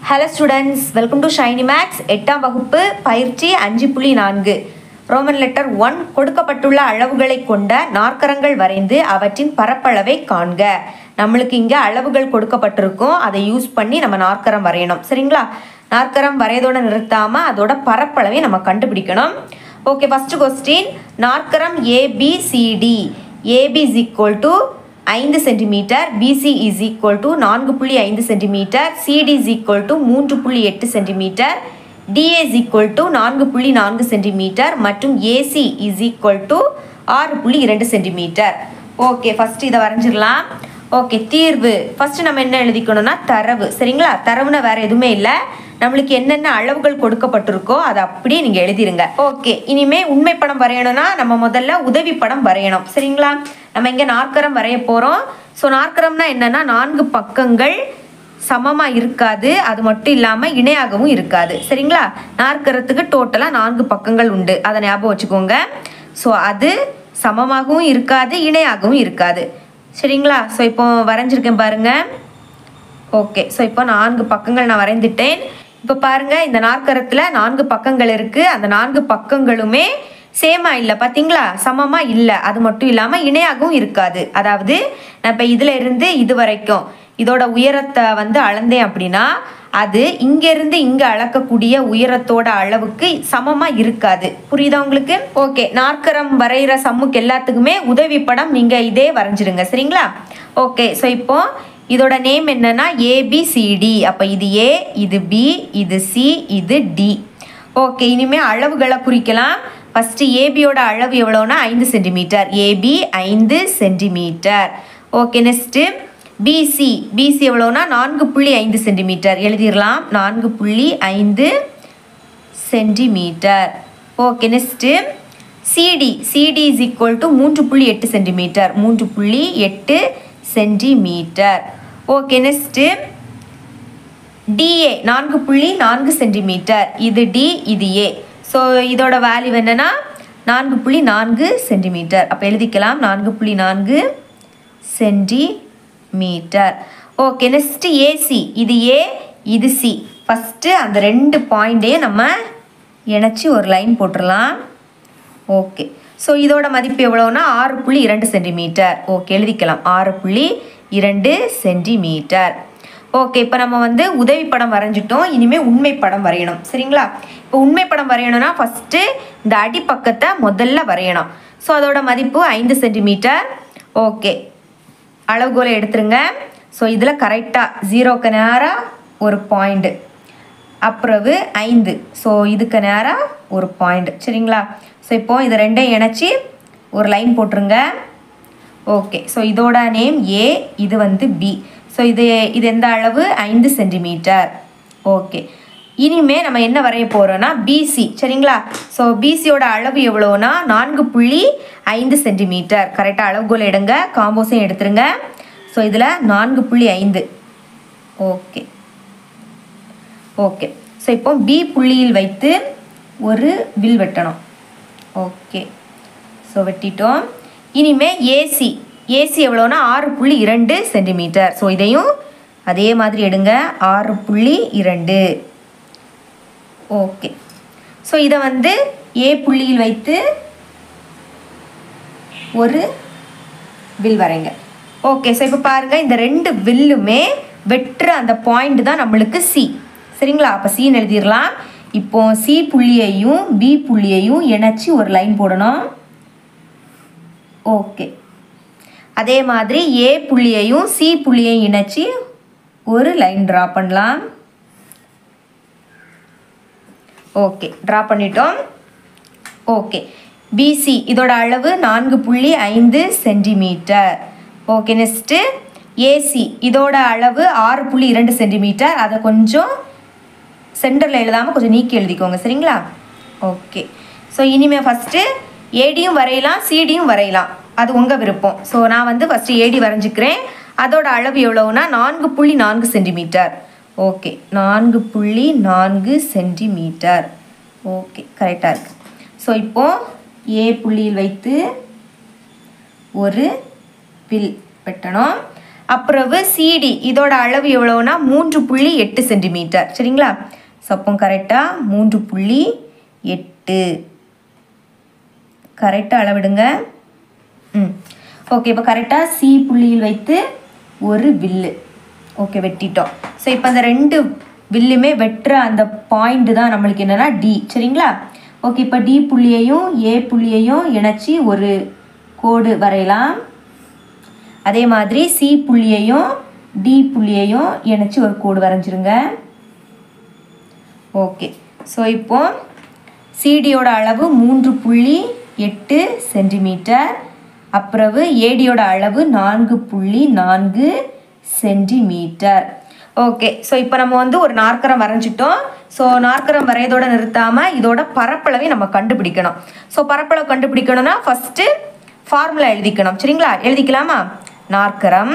hello students welcome to Shiny Maths எட்டாம் வகுப்பு பயிற்சி அஞ்சு புள்ளி நான்கு ரோமன் லெட்டர் ஒன் கொடுக்கப்பட்டுள்ள அளவுகளை கொண்ட நாற்கரங்கள் வரைந்து அவற்றின் பரப்பளவை காண்க நம்மளுக்கு இங்கே அளவுகள் கொடுக்கப்பட்டிருக்கும் அதை யூஸ் பண்ணி நம்ம நாற்கரம் வரையணும் சரிங்களா நாற்கரம் வரையதோட நிறுத்தாமல் அதோட பரப்பளவை நம்ம கண்டுபிடிக்கணும் ஓகே ஃபஸ்ட்டு கொஸ்டின் நாற்கரம் ABCD AB is equal to ஐந்து centimetre BC is equal to நான்கு புள்ளி ஐந்து centimetre CD is equal to மூன்று புள்ளி எட்டு centimetre DA is equal to நான்கு புள்ளி நான்கு சென்டிமீட்டர் மற்றும் ஏசி இஸ் ஈக்குவல் டு ஆறு புள்ளி இரண்டு சென்டிமீட்டர் ஓகே ஃபஸ்ட்டு இதை வரைஞ்சிடலாம் ஓகே தீர்வு ஃபஸ்ட்டு நம்ம என்ன எழுதிக்கணும்னா தரவு சரிங்களா தரவுனா வேறு எதுவுமே இல்லை நம்மளுக்கு என்னென்ன அளவுகள் கொடுக்கப்பட்டிருக்கோ அதை அப்படியே நீங்கள் எழுதிருங்க ஓகே இனிமே உண்மை படம் வரையணும்னா நம்ம முதல்ல உதவி படம் வரையணும் சரிங்களா நம்ம இங்கே நாற்கரம் வரைய போகிறோம் ஸோ நாற்கரம்னா என்னென்னா நான்கு பக்கங்கள் சமமாக இருக்காது அது மட்டும் இல்லாமல் இணையாகவும் இருக்காது சரிங்களா நாற்கரத்துக்கு டோட்டலாக நான்கு பக்கங்கள் உண்டு அதை ஞாபகம் வச்சுக்கோங்க ஸோ அது சமமாகவும் இருக்காது இணையாகவும் இருக்காது சரிங்களா ஸோ இப்போ வரைஞ்சிருக்கேன் பாருங்கள் ஓகே ஸோ இப்போ நான்கு பக்கங்கள் நான் வரைந்துட்டேன் இப்போ பாருங்க இந்த நாற்கரத்தில் நான்கு பக்கங்கள் இருக்குது அந்த நான்கு பக்கங்களுமே சேமா இல்லை பார்த்தீங்களா சமமாக இல்லை அது மட்டும் இல்லாமல் இணையாகவும் இருக்காது அதாவது நான் இப்போ இதில் இருந்து இது வரைக்கும் இதோட உயரத்தை வந்து அளந்தேன் அப்படின்னா அது இங்கேருந்து இங்கே அளக்கக்கூடிய உயரத்தோட அளவுக்கு சமமாக இருக்காது புரியுதா உங்களுக்கு ஓகே நாற்கரம் வரைகிற சம்முக்கு எல்லாத்துக்குமே உதவி படம் நீங்கள் இதே வரைஞ்சிருங்க சரிங்களா ஓகே ஸோ இப்போ இதோட நேம் என்னன்னா ஏபிசிடி அப்போ இது ஏ இது பி இது சி இது டி ஓகே இனிமேல் அளவுகளை குறிக்கலாம் ஃபஸ்ட்டு ஏபியோட அளவு எவ்வளோனா ஐந்து சென்டிமீட்டர் ஏபி ஐந்து centimetre okay next BC BC எவ்வளோனா நான்கு புள்ளி ஐந்து சென்டிமீட்டர் எழுதிடலாம் நான்கு புள்ளி ஐந்து centimetre okay next CD CD is equal to மூன்று புள்ளி எட்டு சென்டிமீட்டர் மூன்று புள்ளி எட்டு சென்டிமீட்டர் ஓகே நெக்ஸ்ட்டு டிஏ நான்கு புள்ளி நான்கு சென்டிமீட்டர் இது டி இது ஏ ஸோ இதோட வேல்யூ என்னென்னா நான்கு புள்ளி நான்கு சென்டிமீட்டர் அப்போ எழுதிக்கலாம் நான்கு புள்ளி நான்கு சென்டிமீட்டர் ஓகே நெக்ஸ்ட்டு ஏசி இது ஏ இது சி ஃபஸ்ட்டு அந்த ரெண்டு பாயிண்ட்டையும் நம்ம இணைச்சி ஒரு லைன் போட்டுடலாம் ஓகே ஸோ இதோட மதிப்பு எவ்வளோனா ஆறு புள்ளி இரண்டு சென்டிமீட்டர் ஓகே எழுதிக்கலாம் ஆறு புள்ளி இரண்டு சென்டிமீட்டர் ஓகே இப்போ நம்ம வந்து உதவி படம் வரைஞ்சிட்டோம் இனிமேல் உண்மை படம் வரையணும் சரிங்களா இப்போ உண்மை படம் வரையணும்னா ஃபஸ்ட்டு இந்த அடிப்பக்கத்தை முதல்ல வரையணும் ஸோ அதோட மதிப்பு ஐந்து சென்டிமீட்டர் ஓகே அளவுகோலை எடுத்துருங்க ஸோ இதில் கரெக்டாக ஜீரோக்கு நேராக ஒரு பாயிண்ட்டு அப்புறவு ஐந்து ஸோ இதுக்கு நேராக ஒரு பாயிண்ட் சரிங்களா ஸோ இப்போ இது ரெண்டையும் இணைச்சி ஒரு லைன் போட்டுருங்க ஓகே ஸோ இதோட நேம் ஏ இது வந்து பி ஸோ இது இது எந்த அளவு ஐந்து சென்டிமீட்டர் ஓகே இனிமே நம்ம என்ன வரைய போகிறோன்னா பிசி சரிங்களா ஸோ பிசியோட அளவு எவ்வளோனா நான்கு புள்ளி ஐந்து சென்டிமீட்டர் கரெக்டாக அளவுகோல் எடுங்க காம்போஸையும் எடுத்துருங்க ஸோ இதில் நான்கு புள்ளி ஐந்து ஓகே ஓகே ஸோ இப்போ பி புள்ளியில் வைத்து ஒரு வில் வெட்டணும் ஓகே ஸோ வெட்டிட்டோம் இனிமே ஏசி ஏசி எவ்வளோனா ஆறு புள்ளி இரண்டு சென்டிமீட்டர் ஸோ இதையும் அதே மாதிரி எடுங்க ஆறு புள்ளி இரண்டு ஓகே ஸோ இதை வந்து ஏ புள்ளியில் வைத்து ஒரு வில் வரைங்க ஓகே ஸோ இப்போ பாருங்கள் இந்த ரெண்டு வில்லுமே வெட்டுற அந்த பாயிண்ட் தான் நம்மளுக்கு சி சரிங்களா அப்போ சின்னு எழுதிடலாம் இப்போ சி புள்ளியையும் பி புள்ளியையும் இணைச்சி ஒரு லைன் போடணும் ஓகே அதே மாதிரி ஏ புள்ளியையும் சி புள்ளியையும் இணைச்சி ஒரு லைன் ட்ரா பண்ணலாம் ஓகே ட்ரா பண்ணிட்டோம் ஓகே பிசி இதோட அளவு நான்கு புள்ளி ஐந்து சென்டிமீட்டர் ஓகே நெக்ஸ்ட்டு ஏசி இதோட அளவு ஆறு புள்ளி இரண்டு சென்டிமீட்டர் அதை கொஞ்சம் சென்டரில் எழுதாமல் கொஞ்சம் நீக்கி எழுதிக்கோங்க சரிங்களா ஓகே ஸோ இனிமேல் ஃபஸ்ட்டு ஏடியும் வரையலாம் சிடியும் வரையலாம் அது உங்கள் விருப்பம் ஸோ நான் வந்து ஃபஸ்ட்டு ஏடி வரைஞ்சிக்கிறேன் அதோட அளவு எவ்வளோனா நான்கு புள்ளி நான்கு சென்டிமீட்டர் ஓகே நான்கு புள்ளி நான்கு சென்டிமீட்டர் ஓகே கரெக்டாக இருக்குது ஸோ இப்போது ஏ புள்ளியில் வைத்து ஒரு வில் வெட்டணும் அப்புறவு சிடி இதோட அளவு எவ்வளோனா மூன்று புள்ளி எட்டு சென்டிமீட்டர் சரிங்களா ஸோ அப்போ கரெக்டாக மூன்று புள்ளி எட்டு கரெக்டாக அளவிடுங்க ம் ஓகே இப்போ கரெக்டாக சி புள்ளியில் வைத்து ஒரு வில்லு ஓகே வெட்டிட்டோம் ஸோ இப்போ அந்த ரெண்டு வில்லுமே வெட்டுற அந்த பாயிண்ட் தான் நம்மளுக்கு என்னென்னா டி சரிங்களா ஓகே இப்போ டி புள்ளியையும் ஏ புள்ளியையும் இணைச்சி ஒரு கோடு வரையலாம் அதே மாதிரி சி புள்ளியையும் டி புள்ளியையும் இணைச்சி ஒரு கோடு வரைஞ்சிருங்க ஓகே ஸோ இப்போ சிடியோட அளவு மூன்று புள்ளி எட்டு சென்டிமீட்டர் அப்புறவு ஏடியோட அளவு நான்கு புள்ளி நான்கு சென்டிமீட்டர் ஓகே ஸோ இப்போ நம்ம வந்து ஒரு நாற்கரம் வரைஞ்சிட்டோம் ஸோ நாற்கரம் வரையதோட நிறுத்தாமல் இதோட பரப்பளவை நம்ம கண்டுபிடிக்கணும் ஸோ பரப்பளவு கண்டுபிடிக்கணும்னா ஃபஸ்ட்டு ஃபார்முலா எழுதிக்கணும் சரிங்களா எழுதிக்கலாமா நாற்கரம்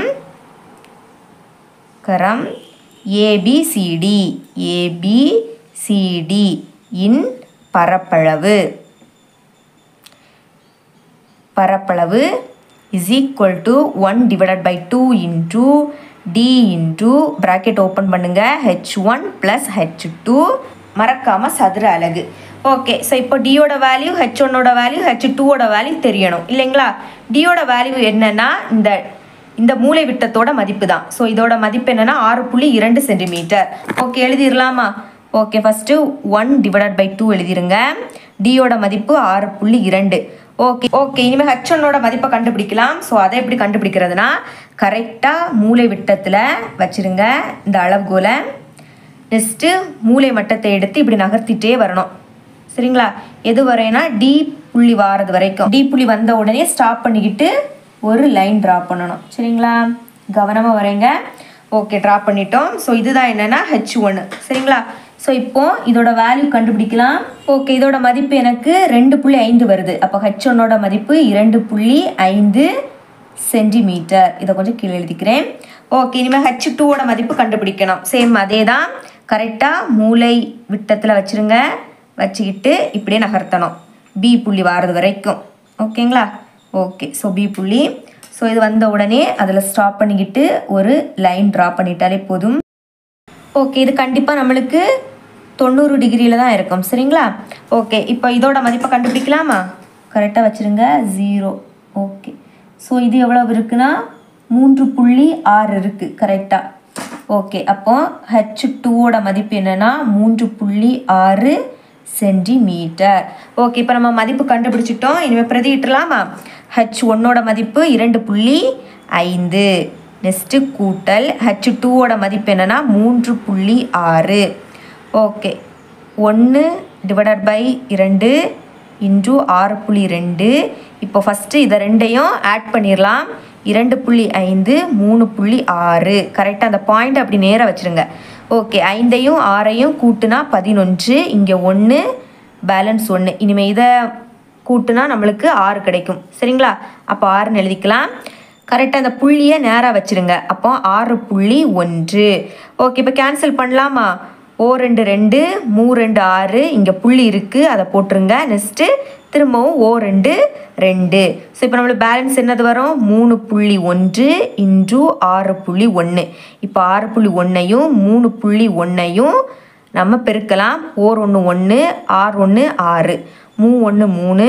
கரம் ஏபிசிடி ஏபிசிடி இன் பரப்பளவு பரப்பளவு is equal to one divided by two into D into bracket open பண்ணுங்க H one plus H two மறக்காமல் சதுர அலகு ஓகே ஸோ இப்போ டியோட வேல்யூ ஹெச் ஒன்னோட வேல்யூ ஹெச் டூவோட வேல்யூ தெரியணும் இல்லைங்களா டியோட வேல்யூ என்னன்னா இந்த இந்த மூலை விட்டத்தோட மதிப்பு தான் ஸோ இதோட மதிப்பு என்னன்னா ஆறு புள்ளி இரண்டு சென்டிமீட்டர் ஓகே எழுதிடலாமா okay first one divided by two எழுதிருங்க டியோட மதிப்பு ஆறு புள்ளி இரண்டு ஓகே ஓகே இனிமேல் ஹெச் ஒன்னோட மதிப்பை கண்டுபிடிக்கலாம் ஸோ அதை எப்படி கண்டுபிடிக்கிறதுனா கரெக்டாக மூலை விட்டத்தில் வச்சிருங்க இந்த அளவுகோலை நெக்ஸ்ட்டு மூலை மட்டத்தை எடுத்து இப்படி நகர்த்திட்டே வரணும் சரிங்களா எது வரைனா டி புள்ளி வாரது வரைக்கும் டி புள்ளி வந்த உடனே ஸ்டாப் பண்ணிக்கிட்டு ஒரு லைன் ட்ரா பண்ணணும் சரிங்களா கவனமாக வரைங்க ஓகே ட்ரா பண்ணிட்டோம் ஸோ இதுதான் என்னென்னா ஹெச் ஒன்று சரிங்களா ஸோ இப்போ இதோட வேல்யூ கண்டுபிடிக்கலாம் ஓகே இதோட மதிப்பு எனக்கு ரெண்டு புள்ளி ஐந்து வருது அப்போ ஹெச் ஒன்னோட மதிப்பு இரண்டு புள்ளி ஐந்து சென்டிமீட்டர் இதை கொஞ்சம் கீழே எழுதிக்கிறேன் ஓகே இனிமேல் ஹெச் டூவோட மதிப்பு கண்டுபிடிக்கணும் சேம் அதே தான் கரெக்டாக மூளை விட்டத்தில் வச்சுருங்க வச்சுக்கிட்டு இப்படியே நகர்த்தணும் பி புள்ளி வாரது வரைக்கும் ஓகேங்களா ஓகே ஸோ பி புள்ளி ஸோ இது வந்த உடனே அதில் ஸ்டாப் பண்ணிக்கிட்டு ஒரு லைன் ட்ரா பண்ணிட்டாலே போதும் ஓகே இது கண்டிப்பாக நம்மளுக்கு தொண்ணூறு டிகிரியில் தான் இருக்கும் சரிங்களா ஓகே இப்போ இதோட மதிப்பை கண்டுபிடிக்கலாமா கரெக்டாக வச்சுருங்க ஜீரோ ஓகே ஸோ இது எவ்வளவு இருக்குன்னா மூன்று புள்ளி ஆறு இருக்குது கரெக்டாக ஓகே அப்போ ஹெச் டூவோட மதிப்பு என்னென்னா மூன்று புள்ளி ஆறு சென்டிமீட்டர் ஓகே இப்போ நம்ம மதிப்பு கண்டுபிடிச்சிட்டோம் இனிமேல் பிரதியிட்டலாமா ஹெச் ஒன்னோட மதிப்பு இரண்டு புள்ளி ஐந்து நெக்ஸ்ட்டு கூட்டல் ஹெச் டூவோட மதிப்பு என்னென்னா மூன்று புள்ளி ஆறு ஓகே ஒன்று டிவைடட் பை இரண்டு இன்டூ ஆறு புள்ளி ரெண்டு இப்போ ஃபஸ்ட்டு இதை ரெண்டையும் ஆட் பண்ணிடலாம் இரண்டு புள்ளி ஐந்து மூணு புள்ளி ஆறு கரெக்டாக அந்த பாயிண்ட் அப்படி நேராக வச்சுருங்க ஓகே ஐந்தையும் ஆறையும் கூட்டுனா பதினொன்று இங்கே ஒன்று பேலன்ஸ் ஒன்று இனிமேல் இதை கூட்டுனா நம்மளுக்கு ஆறு கிடைக்கும் சரிங்களா அப்போ ஆறுன்னு எழுதிக்கலாம் கரெக்டாக அந்த புள்ளியை நேராக வச்சுருங்க அப்போ ஆறு புள்ளி ஒன்று ஓகே இப்போ கேன்சல் பண்ணலாமா ஓ ரெண்டு ரெண்டு மூ ரெண்டு ஆறு இங்கே புள்ளி இருக்குது அதை போட்டுருங்க நெக்ஸ்ட்டு திரும்பவும் ஓ ரெண்டு ரெண்டு ஸோ இப்போ நம்மளுக்கு பேலன்ஸ் என்னது வரும் மூணு புள்ளி ஒன்று இன்டு ஆறு புள்ளி ஒன்று இப்போ ஆறு புள்ளி ஒன்றையும் மூணு புள்ளி ஒன்றையும் நம்ம பெருக்கலாம் ஓர் ஒன்று ஒன்று ஆறு ஒன்று ஆறு மூ ஒன்று மூணு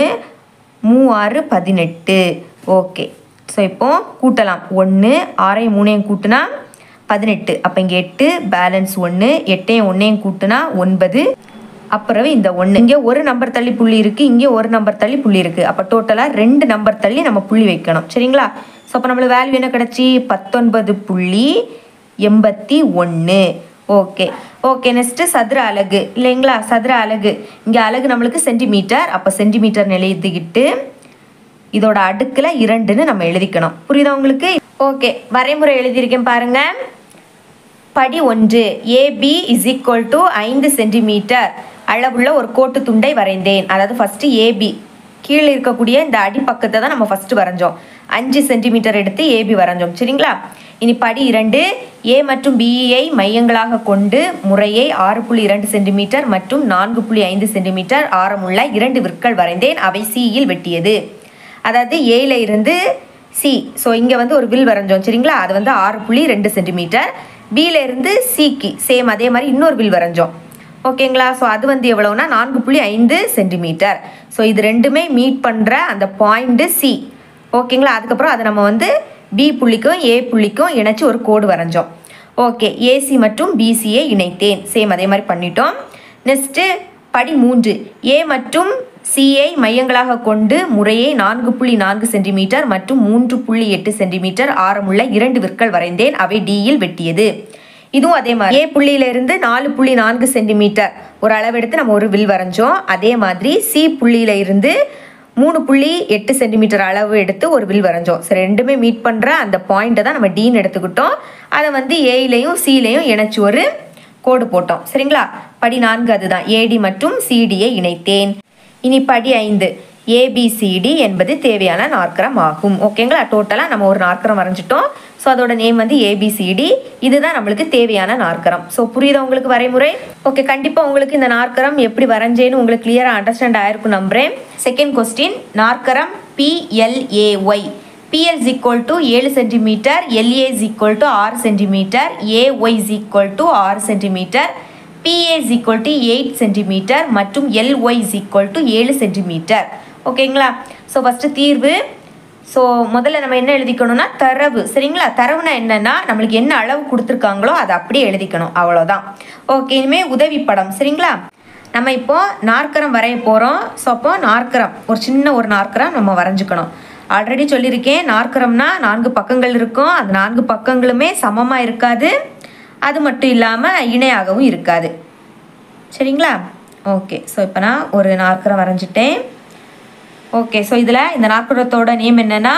மூ ஆறு பதினெட்டு ஓகே ஸோ இப்போ கூட்டலாம் ஒன்று ஆறையும் மூணையும் கூட்டினா பதினெட்டு அப்போ இங்கே எட்டு பேலன்ஸ் ஒன்று எட்டையும் ஒன்றையும் கூட்டினா ஒன்பது அப்புறம் இந்த ஒன்று இங்கே ஒரு நம்பர் தள்ளி புள்ளி இருக்குது இங்கே ஒரு நம்பர் தள்ளி புள்ளி இருக்குது அப்போ டோட்டலாக ரெண்டு நம்பர் தள்ளி நம்ம புள்ளி வைக்கணும் சரிங்களா ஸோ அப்போ நம்மளுக்கு வேல்யூ என்ன கிடச்சி பத்தொன்பது புள்ளி எண்பத்தி ஒன்று ஓகே ஓகே நெக்ஸ்ட்டு சதுர அலகு இல்லைங்களா சதுர அலகு இங்கே அலகு நம்மளுக்கு சென்டிமீட்டர் அப்போ சென்டிமீட்டர் எழுதிக்கிட்டு இதோட அடுக்கில் இரண்டுன்னு நம்ம எழுதிக்கணும் புரியுதா உங்களுக்கு ஓகே வரைமுறை எழுதியிருக்கேன் பாருங்க படி ஒன்று ஏபி இஸ் ஈக்குவல் டு ஐந்து சென்டிமீட்டர் அளவுள்ள ஒரு கோட்டு துண்டை வரைந்தேன் அதாவது ஃபஸ்ட்டு ஏபி கீழே இருக்கக்கூடிய இந்த அடிப்பக்கத்தை தான் நம்ம ஃபஸ்ட்டு வரைஞ்சோம் அஞ்சு சென்டிமீட்டர் எடுத்து ஏபி வரைஞ்சோம் சரிங்களா இனி படி இரண்டு ஏ மற்றும் பிஇயை மையங்களாக கொண்டு முறையே ஆறு புள்ளி இரண்டு சென்டிமீட்டர் மற்றும் நான்கு புள்ளி ஐந்து சென்டிமீட்டர் ஆரமுள்ள இரண்டு விற்கள் வரைந்தேன் அவை சியில் வெட்டியது அதாவது ஏல இருந்து சி ஸோ இங்கே வந்து ஒரு வில் வரைஞ்சோம் சரிங்களா அது வந்து ஆறு புள்ளி ரெண்டு சென்டிமீட்டர் பியில இருந்து சிக்கு சேம் அதே மாதிரி இன்னொரு வில் வரைஞ்சோம் ஓகேங்களா ஸோ அது வந்து எவ்வளோனா நான்கு புள்ளி ஐந்து சென்டிமீட்டர் ஸோ இது ரெண்டுமே மீட் பண்ணுற அந்த பாயிண்ட்டு சி ஓகேங்களா அதுக்கப்புறம் அதை நம்ம வந்து பி புள்ளிக்கும் ஏ புள்ளிக்கும் இணைச்சி ஒரு கோடு வரைஞ்சோம் ஓகே ஏசி மற்றும் பிசியை இணைத்தேன் சேம் அதே மாதிரி பண்ணிட்டோம் நெக்ஸ்ட்டு படி மூன்று ஏ மற்றும் சிஐ மையங்களாக கொண்டு முறையே நான்கு புள்ளி நான்கு சென்டிமீட்டர் மற்றும் மூன்று புள்ளி எட்டு சென்டிமீட்டர் ஆரமுள்ள இரண்டு விற்கள் வரைந்தேன் அவை டியில் வெட்டியது இதுவும் அதே மாதிரி ஏ புள்ளியிலிருந்து நாலு புள்ளி நான்கு சென்டிமீட்டர் ஒரு அளவெடுத்து நம்ம ஒரு வில் வரைஞ்சோம் அதே மாதிரி சி புள்ளியில இருந்து மூணு புள்ளி எட்டு சென்டிமீட்டர் அளவு எடுத்து ஒரு வில் வரைஞ்சோம் சரி ரெண்டுமே மீட் பண்ணுற அந்த பாயிண்ட்டை தான் நம்ம டீன்னு எடுத்துக்கிட்டோம் அதை வந்து ஏயிலையும் சிலையும் இணைச்சு ஒரு கோடு போட்டோம் சரிங்களா படி நான்கு அதுதான் ஏடி மற்றும் சிடியை இணைத்தேன் இனி படி ஐந்து ஏபிசிடி என்பது தேவையான நாற்கரம் ஆகும் ஓகேங்களா டோட்டலாக நம்ம ஒரு நாற்கரம் வரைஞ்சிட்டோம் ஸோ அதோட நேம் வந்து ஏபிசிடி இதுதான் நம்மளுக்கு தேவையான நாற்கரம் ஸோ புரியுதா உங்களுக்கு வரைமுறை ஓகே கண்டிப்பாக உங்களுக்கு இந்த நாற்கரம் எப்படி வரைஞ்சேன்னு உங்களுக்கு கிளியராக அண்டர்ஸ்டாண்ட் ஆயிருக்கும் நம்புறேன் செகண்ட் கொஸ்டின் நாற்கரம் PLAY PL is equal to ஏழு centimetre LA is equal to ஆறு centimetre AY is equal to ஆறு centimetre PA is equal to eight centimetre மற்றும் LY is equal to ஏழு சென்டிமீட்டர் ஓகேங்களா ஸோ ஃபஸ்ட்டு தீர்வு so முதல்ல நம்ம என்ன எழுதிக்கணும்னா தரவு சரிங்களா தரவுனா என்னன்னா நம்மளுக்கு என்ன அளவு கொடுத்துருக்காங்களோ அதை அப்படியே எழுதிக்கணும் அவ்வளோதான் ஓகே இனிமேல் உதவி படம் சரிங்களா நம்ம இப்போ நாற்கரம் வரைய போகிறோம் ஸோ அப்போ நாற்கரம் ஒரு சின்ன ஒரு நாற்கரம் நம்ம வரைஞ்சுக்கணும் ஆல்ரெடி சொல்லியிருக்கேன் நாற்கரம்னா நான்கு பக்கங்கள் இருக்கும் அந்த நான்கு பக்கங்களுமே சமமாக இருக்காது அது மட்டும் இல்லாமல் இணையாகவும் இருக்காது சரிங்களா ஓகே ஸோ இப்போ நான் ஒரு நாற்கரம் வரைஞ்சிட்டேன் ஓகே ஸோ இதில் இந்த நாற்கரத்தோட நேம் என்னென்னா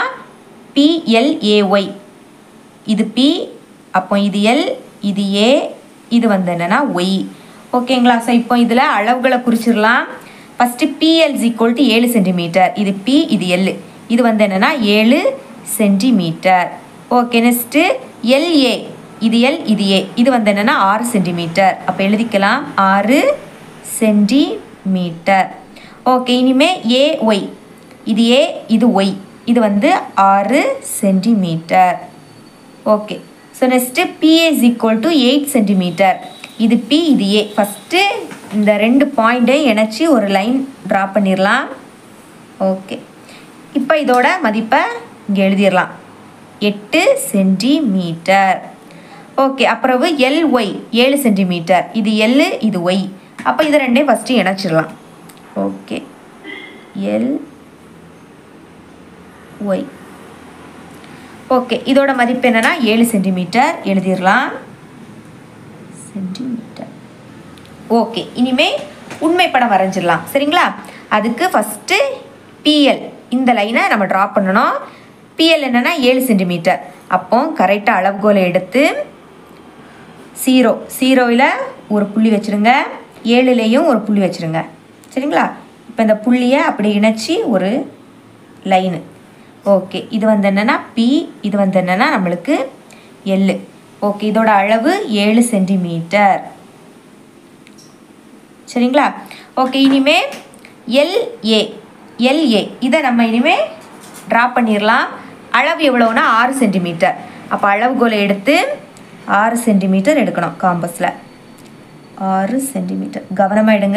பிஎல்ஏஒய் இது பி அப்போ இது எல் இது ஏ இது வந்து என்னென்னா ஒய் ஓகேங்களா ஸோ இப்போ இதில் அளவுகளை குறிச்சிடலாம் ஃபஸ்ட்டு பிஎல் ஈக்குவல் டு ஏழு சென்டிமீட்டர் இது பி இது எல் இது வந்து என்னென்னா ஏழு சென்டிமீட்டர் ஓகே நெக்ஸ்ட்டு எல்ஏ இது எல் இது ஏ இது வந்து என்னென்னா ஆறு சென்டிமீட்டர் அப்போ எழுதிக்கலாம் ஆறு சென்டிமீட்டர் ஓகே இனிமே ஏ ஒய் இது ஏ இது ஒய் இது வந்து ஆறு centimetre okay so next PA is equal to eight centimetre இது பி இது ஏ ஃபஸ்ட்டு இந்த ரெண்டு பாயிண்ட்டையும் இணைச்சி ஒரு லைன் ட்ரா பண்ணிடலாம் ஓகே இப்போ இதோட மதிப்பை இங்கே எழுதிடலாம் எட்டு சென்டிமீட்டர் ஓகே அப்புறவு எல் ஒய் ஏழு சென்டிமீட்டர் இது எல் இது ஒய் அப்போ இது ரெண்டையும் ஃபஸ்ட்டு இணைச்சிடலாம் ஓகே எல் ஒய் ஓகே இதோட மதிப்பு என்னன்னா ஏழு சென்டிமீட்டர் எழுதிடலாம் சென்டிமீட்டர் ஓகே இனிமே உண்மை படம் வரைஞ்சிடலாம் சரிங்களா அதுக்கு ஃபஸ்ட்டு பிஎல் இந்த லைனை நம்ம ட்ரா பண்ணணும் பிஎல் என்னன்னா ஏழு சென்டிமீட்டர் அப்போ கரெக்டாக அளவுகோலை எடுத்து ஜீரோ ஜீரோவில் ஒரு புள்ளி வச்சுருங்க ஏழுலேயும் ஒரு புள்ளி வச்சுருங்க சரிங்களா இப்போ இந்த புள்ளியை அப்படி இணைச்சி ஒரு லைனு ஓகே இது வந்து என்னென்னா பி இது வந்து என்னென்னா நம்மளுக்கு எல் ஓகே இதோட அளவு ஏழு சென்டிமீட்டர் சரிங்களா ஓகே இனிமே எல்ஏ எல்ஏ இதை நம்ம இனிமே ட்ரா பண்ணிடலாம் அளவு எவ்வளோனா ஆறு சென்டிமீட்டர் அப்போ அளவுகோலை எடுத்து ஆறு சென்டிமீட்டர் எடுக்கணும் காம்பஸில் ஆறு சென்டிமீட்டர் கவனமாக எடுங்க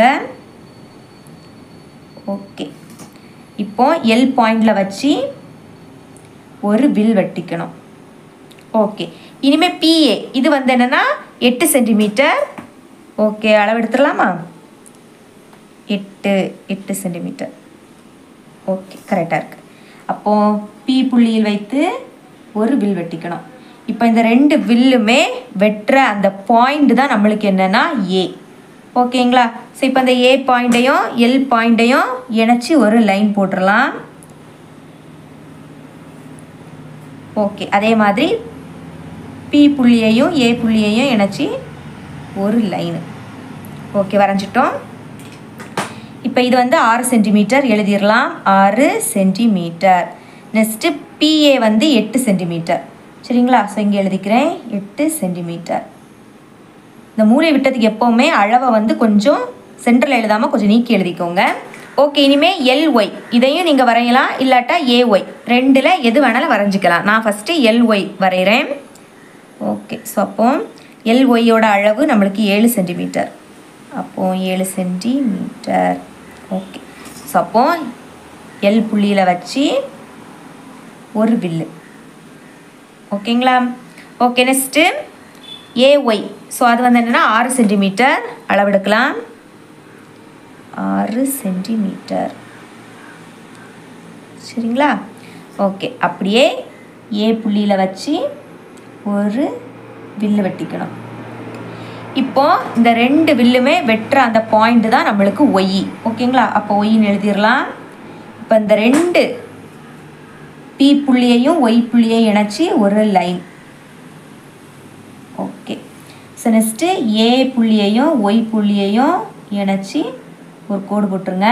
ஓகே இப்போ எல் பாயிண்டில் வச்சு ஒரு வில் வெட்டிக்கணும் ஓகே இனிமேல் பிஏ இது வந்து என்னென்னா எட்டு சென்டிமீட்டர் ஓகே அளவு எடுத்துடலாமா எட்டு எட்டு சென்டிமீட்டர் ஓகே கரெக்டாக இருக்குது அப்போது பி புள்ளியில் வைத்து ஒரு வில் வெட்டிக்கணும் இப்போ இந்த ரெண்டு வில்லுமே வெட்டுற அந்த பாயிண்ட் தான் நம்மளுக்கு என்னென்னா ஏ ஓகேங்களா ஸோ இப்போ அந்த ஏ பாயிண்ட்டையும் எல் பாயிண்ட்டையும் இணைச்சி ஒரு லைன் போட்டுடலாம் ஓகே அதே மாதிரி பி புள்ளியையும் ஏ புள்ளியையும் இணைச்சி ஒரு லைனு ஓகே வரைஞ்சிட்டோம் இப்போ இது வந்து ஆறு சென்டிமீட்டர் எழுதிடலாம் ஆறு சென்டிமீட்டர் நெக்ஸ்ட்டு பிஏ வந்து எட்டு சென்டிமீட்டர் சரிங்களா ஸோ இங்கே எழுதிக்கிறேன் எட்டு சென்டிமீட்டர் இந்த மூளை விட்டதுக்கு எப்போவுமே அளவை வந்து கொஞ்சம் சென்டரில் எழுதாமல் கொஞ்சம் நீக்கி எழுதிக்கோங்க ஓகே இனிமே எல்ஒய் இதையும் நீங்கள் வரையலாம் இல்லாட்டா ஏஒய் ரெண்டில் எது வேணாலும் வரைஞ்சிக்கலாம் நான் ஃபஸ்ட்டு எல்ஒய் வரைகிறேன் ஓகே ஸோ அப்போ எல்ஒய்யோட அளவு நம்மளுக்கு ஏழு சென்டிமீட்டர் அப்போ ஏழு சென்டிமீட்டர் ஓகே ஸோ அப்போ எல் புள்ளியில் வச்சு ஒரு வில்லு ஓகேங்களா ஓகே நெக்ஸ்ட்டு ஏஒய் ஸோ அது வந்து என்னென்னா ஆறு சென்டிமீட்டர் அளவெடுக்கலாம் ஆறு சென்டிமீட்டர் சரிங்களா ஓகே அப்படியே ஏ புள்ளியில் வச்சு ஒரு வில்லு வெட்டிக்கணும் இப்போ இந்த ரெண்டு வில்லுமே வெட்டுற அந்த பாயிண்ட் தான் நம்மளுக்கு ஒய் ஓகேங்களா அப்போ ஒய்ன்னு எழுதிடலாம் இப்போ இந்த ரெண்டு பி புள்ளியையும் ஒய் புள்ளியையும் இணைச்சி ஒரு line okay so next A புள்ளியையும் ஒய் புள்ளியையும் இணைச்சி ஒரு கோடு போட்டுருங்க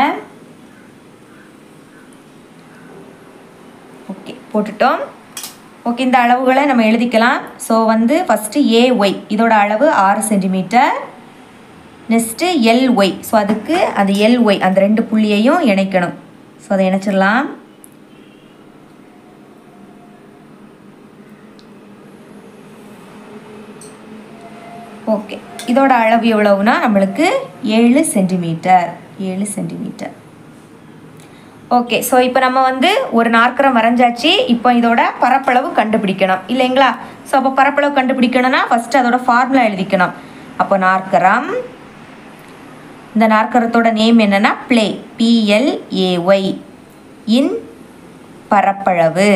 ஓகே போட்டுட்டோம் ஓகே இந்த அளவுகளை நம்ம எழுதிக்கலாம் ஸோ வந்து ஃபஸ்ட்டு ஏ ஒய் இதோட அளவு ஆறு centimetre next L Y so அதுக்கு அந்த எல் ஒய் அந்த ரெண்டு புள்ளியையும் இணைக்கணும் ஸோ அதை இணைச்சிடலாம் ஓகே இதோட அளவு எவ்வளவுனா நம்மளுக்கு ஏழு சென்டிமீட்டர் ஏழு சென்டிமீட்டர் ஓகே ஸோ இப்போ நம்ம வந்து ஒரு நாற்கரம் வரைஞ்சாச்சு இப்போ இதோட பரப்பளவு கண்டுபிடிக்கணும் இல்லைங்களா ஸோ அப்போ பரப்பளவு கண்டுபிடிக்கணும்னா ஃபஸ்ட்டு அதோட ஃபார்முலா எழுதிக்கணும் அப்போ நாற்கரம் இந்த நாற்கரத்தோட நேம் என்னன்னா ப்ளே பிஎல்ஏஒய் இன் பரப்பளவு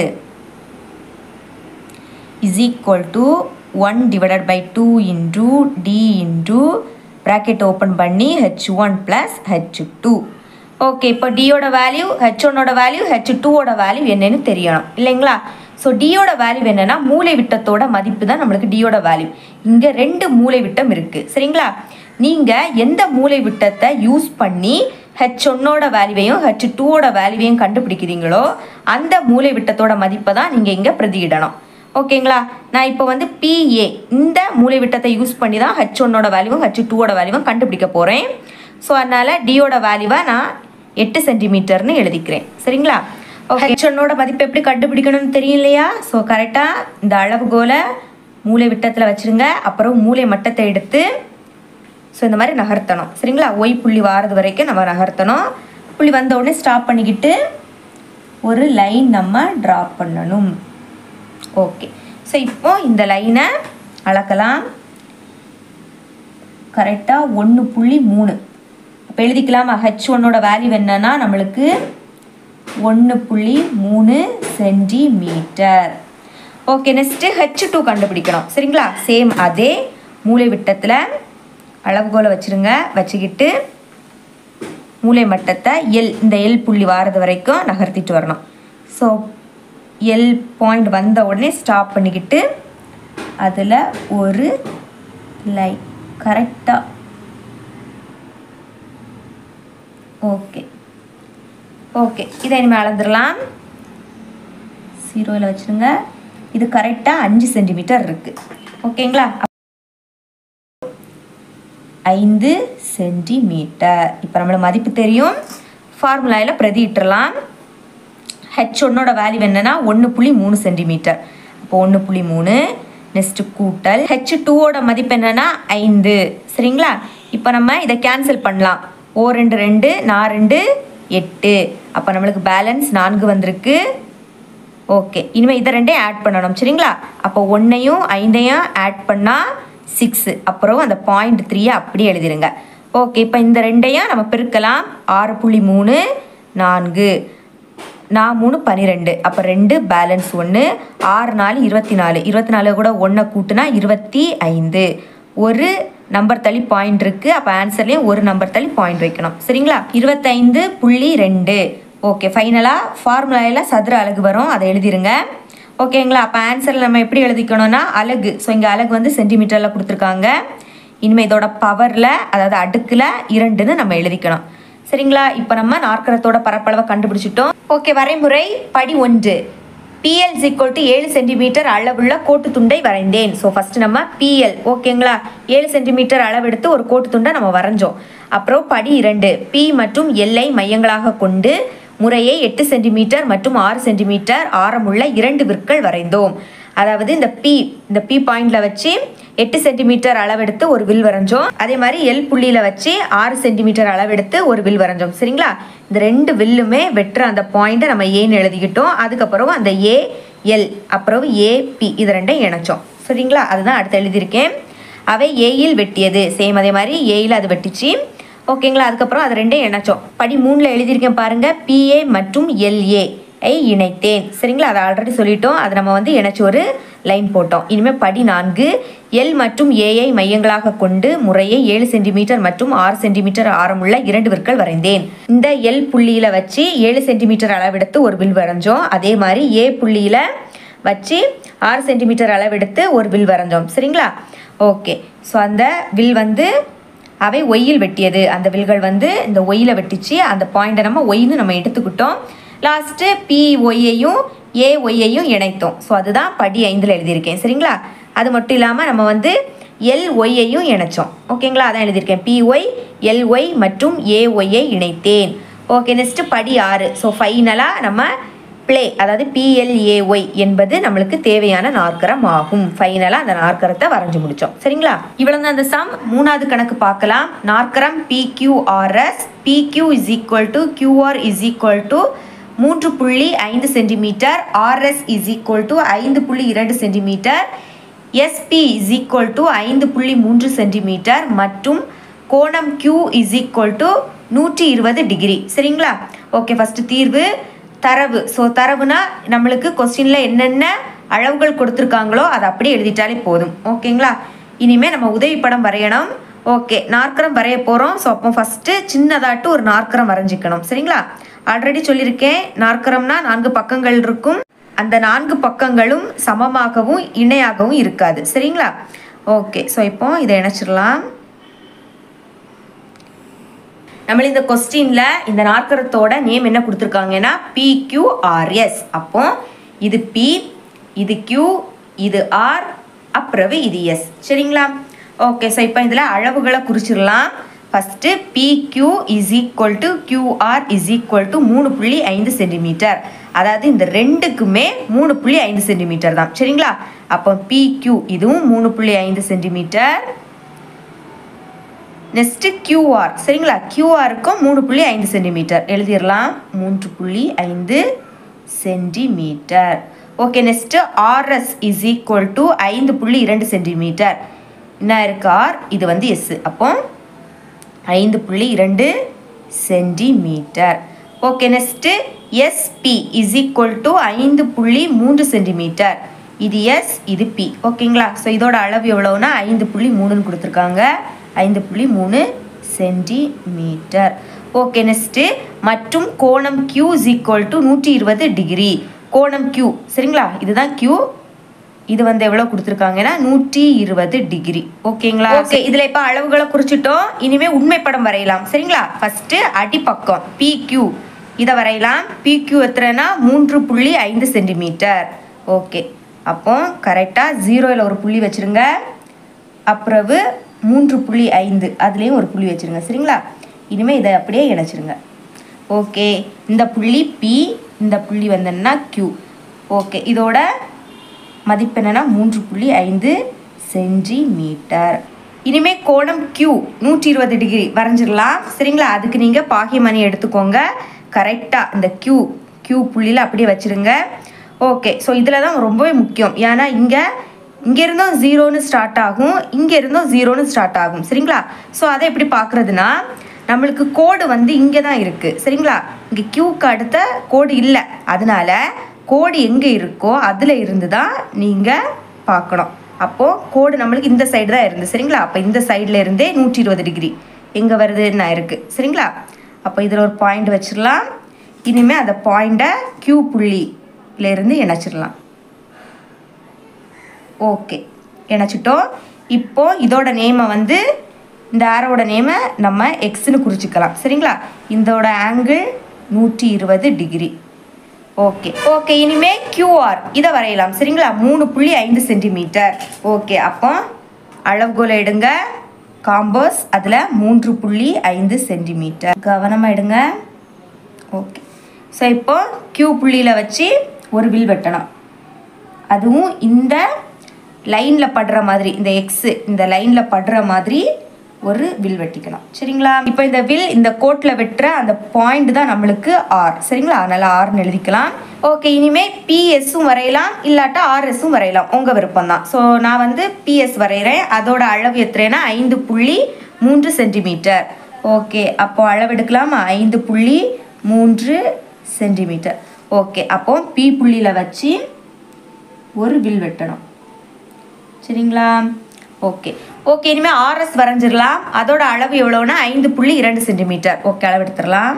is equal to one divided by two into D into bracket open பண்ணி H one plus H two okay இப்போ டியோட வேல்யூ ஹெச் ஒன்னோட வேல்யூ ஹெச் டூவோட வேல்யூ என்னன்னு தெரியணும் இல்லைங்களா ஸோ டியோட வேல்யூ என்னன்னா மூளை விட்டத்தோட மதிப்பு தான் நம்மளுக்கு டியோட வேல்யூ இங்கே ரெண்டு மூளை விட்டம் இருக்குது சரிங்களா நீங்கள் எந்த மூளை விட்டத்தை யூஸ் பண்ணி ஹெச் ஒன்னோட வேல்யூவையும் ஹெச் டூவோட வேல்யூவையும் கண்டுபிடிக்கிறீங்களோ அந்த மூளை விட்டத்தோட மதிப்பை தான் நீங்கள் இங்கே பிரதியிடணும் ஓகேங்களா நான் இப்போ வந்து பிஏ இந்த மூளை விட்டத்தை யூஸ் பண்ணி தான் ஹெச் ஒன்னோட வேல்யூவும் ஹெச் டூவோட வேல்யூவும் கண்டுபிடிக்க போகிறேன் ஸோ அதனால் டியோட வேல்யூவை நான் எட்டு சென்டிமீட்டர்னு எழுதிக்கிறேன் சரிங்களா ஓகே ஹெச் ஒன்னோட மதிப்பு எப்படி கண்டுபிடிக்கணும்னு தெரியும் இல்லையா ஸோ கரெக்டாக இந்த அளவுகோலை மூளை விட்டத்தில் வச்சுருங்க அப்புறம் மூளை மட்டத்தை எடுத்து ஸோ இந்த மாதிரி நகர்த்தணும் சரிங்களா ஒய் புள்ளி வாரது வரைக்கும் நம்ம நகர்த்தணும் புள்ளி வந்த உடனே ஸ்டாப் பண்ணிக்கிட்டு ஒரு லைன் நம்ம ட்ரா பண்ணணும் ஓகே ஸோ இப்போ இந்த லைனை அளக்கலாம் கரெக்டாக ஒன்று புள்ளி மூணு அப்போ எழுதிக்கலாமா ஹெச் ஒன்னோட வேல்யூ என்னன்னா நம்மளுக்கு ஒன்று புள்ளி மூணு centimetre okay next H two கண்டுபிடிக்கணும் சரிங்களா சேம் அதே மூளை விட்டத்தில் அளவுகோலை வச்சுருங்க வச்சுக்கிட்டு மூளை மட்டத்தை எல் இந்த எல் புள்ளி வாரது வரைக்கும் நகர்த்திட்டு வரணும் ஸோ எல் பாயிண்ட் வந்த உடனே ஸ்டாப் பண்ணிக்கிட்டு அதில் ஒரு லைன் கரெக்டாக ஓகே ஓகே இதை இனிமேல் அளந்துடலாம் ஜீரோவில் வச்சுருங்க இது கரெக்டாக அஞ்சு சென்டிமீட்டர் இருக்குது ஓகேங்களா ஐந்து சென்டிமீட்டர் இப்போ நம்மளுக்கு மதிப்பு தெரியும் ஃபார்முலாவில் பிரதியிட்டுறலாம் ஹெச் ஒன்னோட வேல்யூ என்னன்னா ஒன்று புள்ளி மூணு சென்டிமீட்டர் அப்போ ஒன்று புள்ளி மூணு நெக்ஸ்ட்டு கூட்டல் ஹெச் டூவோட மதிப்பு என்னன்னா ஐந்து சரிங்களா இப்போ நம்ம இதை கேன்சல் பண்ணலாம் ஓ ரெண்டு ரெண்டு நான் ரெண்டு எட்டு அப்போ நம்மளுக்கு பேலன்ஸ் நான்கு வந்திருக்கு ஓகே இனிமேல் இதை ரெண்டையும் ஆட் பண்ணணும் சரிங்களா அப்போ ஒன்றையும் ஐந்தையும் ஆட் பண்ணால் சிக்ஸு அப்புறம் அந்த பாயிண்ட் த்ரீயை அப்படியே எழுதிருங்க ஓகே இப்போ இந்த ரெண்டையும் நம்ம பெருக்கலாம் ஆறு புள்ளி மூணு நான்கு நான் மூணு பன்னிரெண்டு அப்போ ரெண்டு பேலன்ஸ் ஒன்று ஆறு நாலு இருபத்தி நாலு இருபத்தி நாலு கூட ஒன்றை கூட்டினா இருபத்தி ஐந்து ஒரு நம்பர் தள்ளி பாயிண்ட் இருக்குது அப்போ ஆன்சர்லேயும் ஒரு நம்பர் தள்ளி பாயிண்ட் வைக்கணும் சரிங்களா இருபத்தைந்து புள்ளி ரெண்டு ஓகே ஃபைனலாக ஃபார்முலாவில் சதுர அலகு வரும் அதை எழுதிருங்க ஓகேங்களா அப்போ ஆன்சரில் நம்ம எப்படி எழுதிக்கணும்னா அலகு ஸோ இங்கே அலகு வந்து சென்டிமீட்டரில் கொடுத்துருக்காங்க இனிமேல் இதோட பவரில் அதாவது அடுக்கில் இரண்டுன்னு நம்ம எழுதிக்கணும் சரிங்களா இப்போ நம்ம நாற்கரத்தோட பரப்பளவை கண்டுபிடிச்சிட்டோம் ஓகே வரைமுறை படி ஒன்று பிஎல் ஈக்குவல் டு ஏழு சென்டிமீட்டர் அளவுள்ள கோட்டு துண்டை வரைந்தேன் ஸோ ஃபஸ்ட்டு நம்ம பிஎல் ஓகேங்களா ஏழு சென்டிமீட்டர் அளவெடுத்து ஒரு கோட்டு துண்டை நம்ம வரைஞ்சோம் அப்புறம் படி இரண்டு பி மற்றும் எல்லை மையங்களாக கொண்டு முறையே எட்டு சென்டிமீட்டர் மற்றும் ஆறு சென்டிமீட்டர் ஆரமுள்ள இரண்டு விற்கள் வரைந்தோம் அதாவது இந்த பி இந்த பி பாயிண்ட்ல வச்சு எட்டு சென்டிமீட்டர் அளவெடுத்து ஒரு வில் வரைஞ்சோம் அதே மாதிரி எல் புள்ளியில வச்சு ஆறு சென்டிமீட்டர் அளவெடுத்து ஒரு வில் வரைஞ்சோம் சரிங்களா இந்த ரெண்டு வில்லுமே வெட்டுற அந்த பாயிண்ட்டை நம்ம ஏன்னு எழுதிக்கிட்டோம் அதுக்கப்புறம் அந்த ஏ எல் அப்புறம் ஏ பி இது ரெண்டையும் இணைச்சோம் சரிங்களா அதுதான் அடுத்து எழுதியிருக்கேன் அவை ஏயில் வெட்டியது சேம் அதே மாதிரி ஏயில் அது வெட்டிச்சு ஓகேங்களா அதுக்கப்புறம் அது ரெண்டையும் இணைச்சோம் படி மூணில் எழுதியிருக்கேன் பாருங்க பிஏ மற்றும் எல்ஏ ஐ இணைத்தேன் சரிங்களா அதை ஆல்ரெடி சொல்லிட்டோம் அதை நம்ம வந்து இணைச்சு ஒரு லைன் போட்டோம் இனிமேல் படி நான்கு எல் மற்றும் ஏஐ மையங்களாக கொண்டு முறையே ஏழு சென்டிமீட்டர் மற்றும் ஆறு சென்டிமீட்டர் ஆரமுள்ள இரண்டு விற்கள் வரைந்தேன் இந்த எல் புள்ளியில் வச்சு ஏழு சென்டிமீட்டர் அளவெடுத்து ஒரு வில் வரைஞ்சோம் அதே மாதிரி ஏ புள்ளியில் வச்சு ஆறு சென்டிமீட்டர் அளவெடுத்து ஒரு வில் வரைஞ்சோம் சரிங்களா ஓகே ஸோ அந்த வில் வந்து அவை ஒய்யில் வெட்டியது அந்த வில்கள் வந்து இந்த ஒய்யில் வெட்டிச்சு அந்த பாயிண்ட்டை நம்ம ஒய்னு நம்ம எடுத்துக்கிட்டோம் லாஸ்ட்டு பி ஒய்யையும் ஏ ஒய்யையும் இணைத்தோம் ஸோ அதுதான் படி ஐந்தில் எழுதியிருக்கேன் சரிங்களா அது மட்டும் இல்லாமல் நம்ம வந்து எல் ஒய்யையும் இணைச்சோம் ஓகேங்களா அதான் எழுதியிருக்கேன் பி ஒய் எல் ஒய் மற்றும் ஏ ஒய்யை இணைத்தேன் ஓகே நெக்ஸ்ட்டு படி ஆறு ஸோ ஃபைனலாக நம்ம ப்ளே அதாவது பிஎல்ஏஒய் என்பது நம்மளுக்கு தேவையான நாற்கரம் ஆகும் ஃபைனலாக அந்த நாற்கரத்தை வரைஞ்சு முடித்தோம் சரிங்களா இவ்வளோ தான் அந்த சம் மூணாவது கணக்கு பார்க்கலாம் நாற்கரம் PQRS PQ is equal to QR is equal to மூன்று புள்ளி ஐந்து centimetre RS is equal to ஐந்து புள்ளி இரண்டு centimetre SP is equal to ஐந்து புள்ளி மூன்று சென்டிமீட்டர் மற்றும் கோணம் Q இஸ் ஈக்குவல் டு நூற்றி இருபது டிகிரி சரிங்களா ஓகே ஃபஸ்ட்டு தீர்வு தரவு ஸோ தரவுனா நம்மளுக்கு கொஸ்டினில் என்னென்ன அளவுகள் கொடுத்துருக்காங்களோ அதை அப்படியே எழுதிட்டாலே போதும் ஓகேங்களா இனிமேல் நம்ம உதவி படம் வரையணும் ஓகே நாற்கரம் வரைய போகிறோம் ஸோ அப்போ ஃபஸ்ட்டு சின்னதாட்டு ஒரு நாற்கரம் வரைஞ்சிக்கணும் சரிங்களா ஆல்ரெடி சொல்லியிருக்கேன் நாற்கரம்னா நான்கு பக்கங்கள் இருக்கும் அந்த நான்கு பக்கங்களும் சமமாகவும் இணையாகவும் இருக்காது சரிங்களா ஓகே ஸோ இப்போ இதை இணைச்சிடலாம் நம்ம இந்த கொஸ்டின்ல இந்த நாற்கரத்தோட நேம் என்ன கொடுத்துருக்காங்கன்னா பிக்யூஆர்எஸ் அப்போ இது பி இது கியூ இது ஆர் அப்புறவு இது எஸ் சரிங்களா ஓகே ஸோ இப்போ இதில் அளவுகளை குறிச்சிடலாம் first PQ is equal to QR is equal to மூணு புள்ளி ஐந்து சென்டிமீட்டர் அதாவது இந்த ரெண்டுக்குமே மூணு புள்ளி ஐந்து சென்டிமீட்டர் தான் சரிங்களா அப்போ பிக்யூ இதுவும் மூணு புள்ளி ஐந்து சென்டிமீட்டர் நெக்ஸ்ட்டு கியூஆர் சரிங்களா கியூஆருக்கும் மூணு புள்ளி ஐந்து சென்டிமீட்டர் எழுதிடலாம் மூன்று புள்ளி ஐந்து centimetre okay next RS is equal to ஐந்து புள்ளி இரண்டு சென்டிமீட்டர் என்ன இருக்கு ஆர் இது வந்து எஸ் அப்போ ஐந்து புள்ளி இரண்டு centimetre okay next SP is equal to ஐந்து புள்ளி மூன்று சென்டிமீட்டர் இது எஸ் இது பி ஓகேங்களா ஸோ இதோட அளவு எவ்வளோனா ஐந்து புள்ளி மூணுன்னு கொடுத்துருக்காங்க ஐந்து புள்ளி மூணு சென்டிமீட்டர் ஓகே நெக்ஸ்ட்டு மற்றும் கோணம் Q இஸ் ஈக்குவல் டு நூற்றி இருபது டிகிரி கோணம் Q சரிங்களா இதுதான் Q இது வந்து எவ்வளோ கொடுத்துருக்காங்கன்னா நூற்றி இருபது டிகிரி ஓகேங்களா ஓகே இதில் இப்போ அளவுகளை குறிச்சிட்டோம் இனிமேல் உண்மை படம் வரையலாம் சரிங்களா ஃபஸ்ட்டு அடிப்பக்கம் PQ இதை வரையலாம் PQ எத்தனைனா மூன்று புள்ளி ஐந்து சென்டிமீட்டர் ஓகே அப்போ கரெக்டாக ஜீரோவில் ஒரு புள்ளி வச்சுருங்க அப்புறவு மூன்று புள்ளி ஐந்து அதுலேயும் ஒரு புள்ளி வச்சுருங்க சரிங்களா இனிமேல் இதை அப்படியே இணைச்சிருங்க ஓகே இந்த புள்ளி பி இந்த புள்ளி வந்தோன்னா Q ஓகே இதோட மதிப்பு என்னன்னா மூன்று புள்ளி ஐந்து சென்டிமீட்டர் இனிமே கோணம் Q நூற்றி இருபது டிகிரி வரைஞ்சிடலாம் சரிங்களா அதுக்கு நீங்கள் பாகியமணி எடுத்துக்கோங்க கரெக்டாக இந்த Q Q புள்ளியில் அப்படியே வச்சிருங்க ஓகே ஸோ இதில் தான் ரொம்பவே முக்கியம் ஏன்னா இங்கே இங்கே இருந்தும் ஜீரோன்னு ஸ்டார்ட் ஆகும் இங்கே இருந்தும் ஜீரோன்னு ஸ்டார்ட் ஆகும் சரிங்களா ஸோ அதை எப்படி பார்க்குறதுனா நம்மளுக்கு கோடு வந்து இங்கே தான் இருக்குது சரிங்களா இங்கே க்யூக்கு அடுத்த கோடு இல்லை அதனால கோடு எங்கே இருக்கோ அதில் இருந்து தான் நீங்கள் பார்க்கணும் அப்போது கோடு நம்மளுக்கு இந்த சைடு தான் இருந்து சரிங்களா அப்போ இந்த சைடில் இருந்தே நூற்றி இருபது டிகிரி எங்கே வருதுன்னு இருக்குது சரிங்களா அப்போ இதில் ஒரு பாயிண்ட் வச்சிடலாம் இனிமேல் அந்த பாயிண்ட்டை க்யூ புள்ளியில இருந்து இணைச்சிடலாம் ஓகே இணைச்சிட்டோம் இப்போ இதோட நேமை வந்து இந்த ஆரோட நேமை நம்ம எக்ஸ்னு குறிச்சிக்கலாம் சரிங்களா இதோட ஆங்கிள் நூற்றி இருபது டிகிரி ஓகே ஓகே இனிமே கியூஆர் இதை வரையலாம் சரிங்களா மூணு புள்ளி ஐந்து சென்டிமீட்டர் ஓகே அப்போ அளவுகோலை எடுங்க காம்பஸ் அதில் மூன்று புள்ளி ஐந்து சென்டிமீட்டர் கவனமாக எடுங்க ஓகே ஸோ இப்போ கியூ புள்ளியில் வச்சு ஒரு வில் வெட்டணும் அதுவும் இந்த லைனில் படுற மாதிரி இந்த எக்ஸு இந்த லைனில் படுற மாதிரி ஒரு வில் வெட்டிக்கலாம் சரிங்களா இப்போ இந்த வில் இந்த கோட்டில் வெட்டுற அந்த பாயிண்ட் தான் நம்மளுக்கு ஆர் சரிங்களா அதனால் ஆர்னு எழுதிக்கலாம் ஓகே இனிமேல் பிஎஸ்ஸும் வரையலாம் இல்லாட்டா ஆர்எஸும் வரையலாம் உங்கள் விருப்பம் தான் ஸோ நான் வந்து பிஎஸ் வரைகிறேன் அதோட அளவு எத்தனைனா ஐந்து புள்ளி மூன்று சென்டிமீட்டர் ஓகே அப்போ அளவு எடுக்கலாமா ஐந்து புள்ளி மூன்று சென்டிமீட்டர் ஓகே அப்போ பி புள்ளியில் வச்சு ஒரு வில் வெட்டணும் சரிங்களா ஓகே ஓகே இனிமேல் ஆர்எஸ் வரைஞ்சிடலாம் அதோட அளவு எவ்வளோனா ஐந்து புள்ளி இரண்டு சென்டிமீட்டர் ஓகே அளவு எடுத்துடலாம்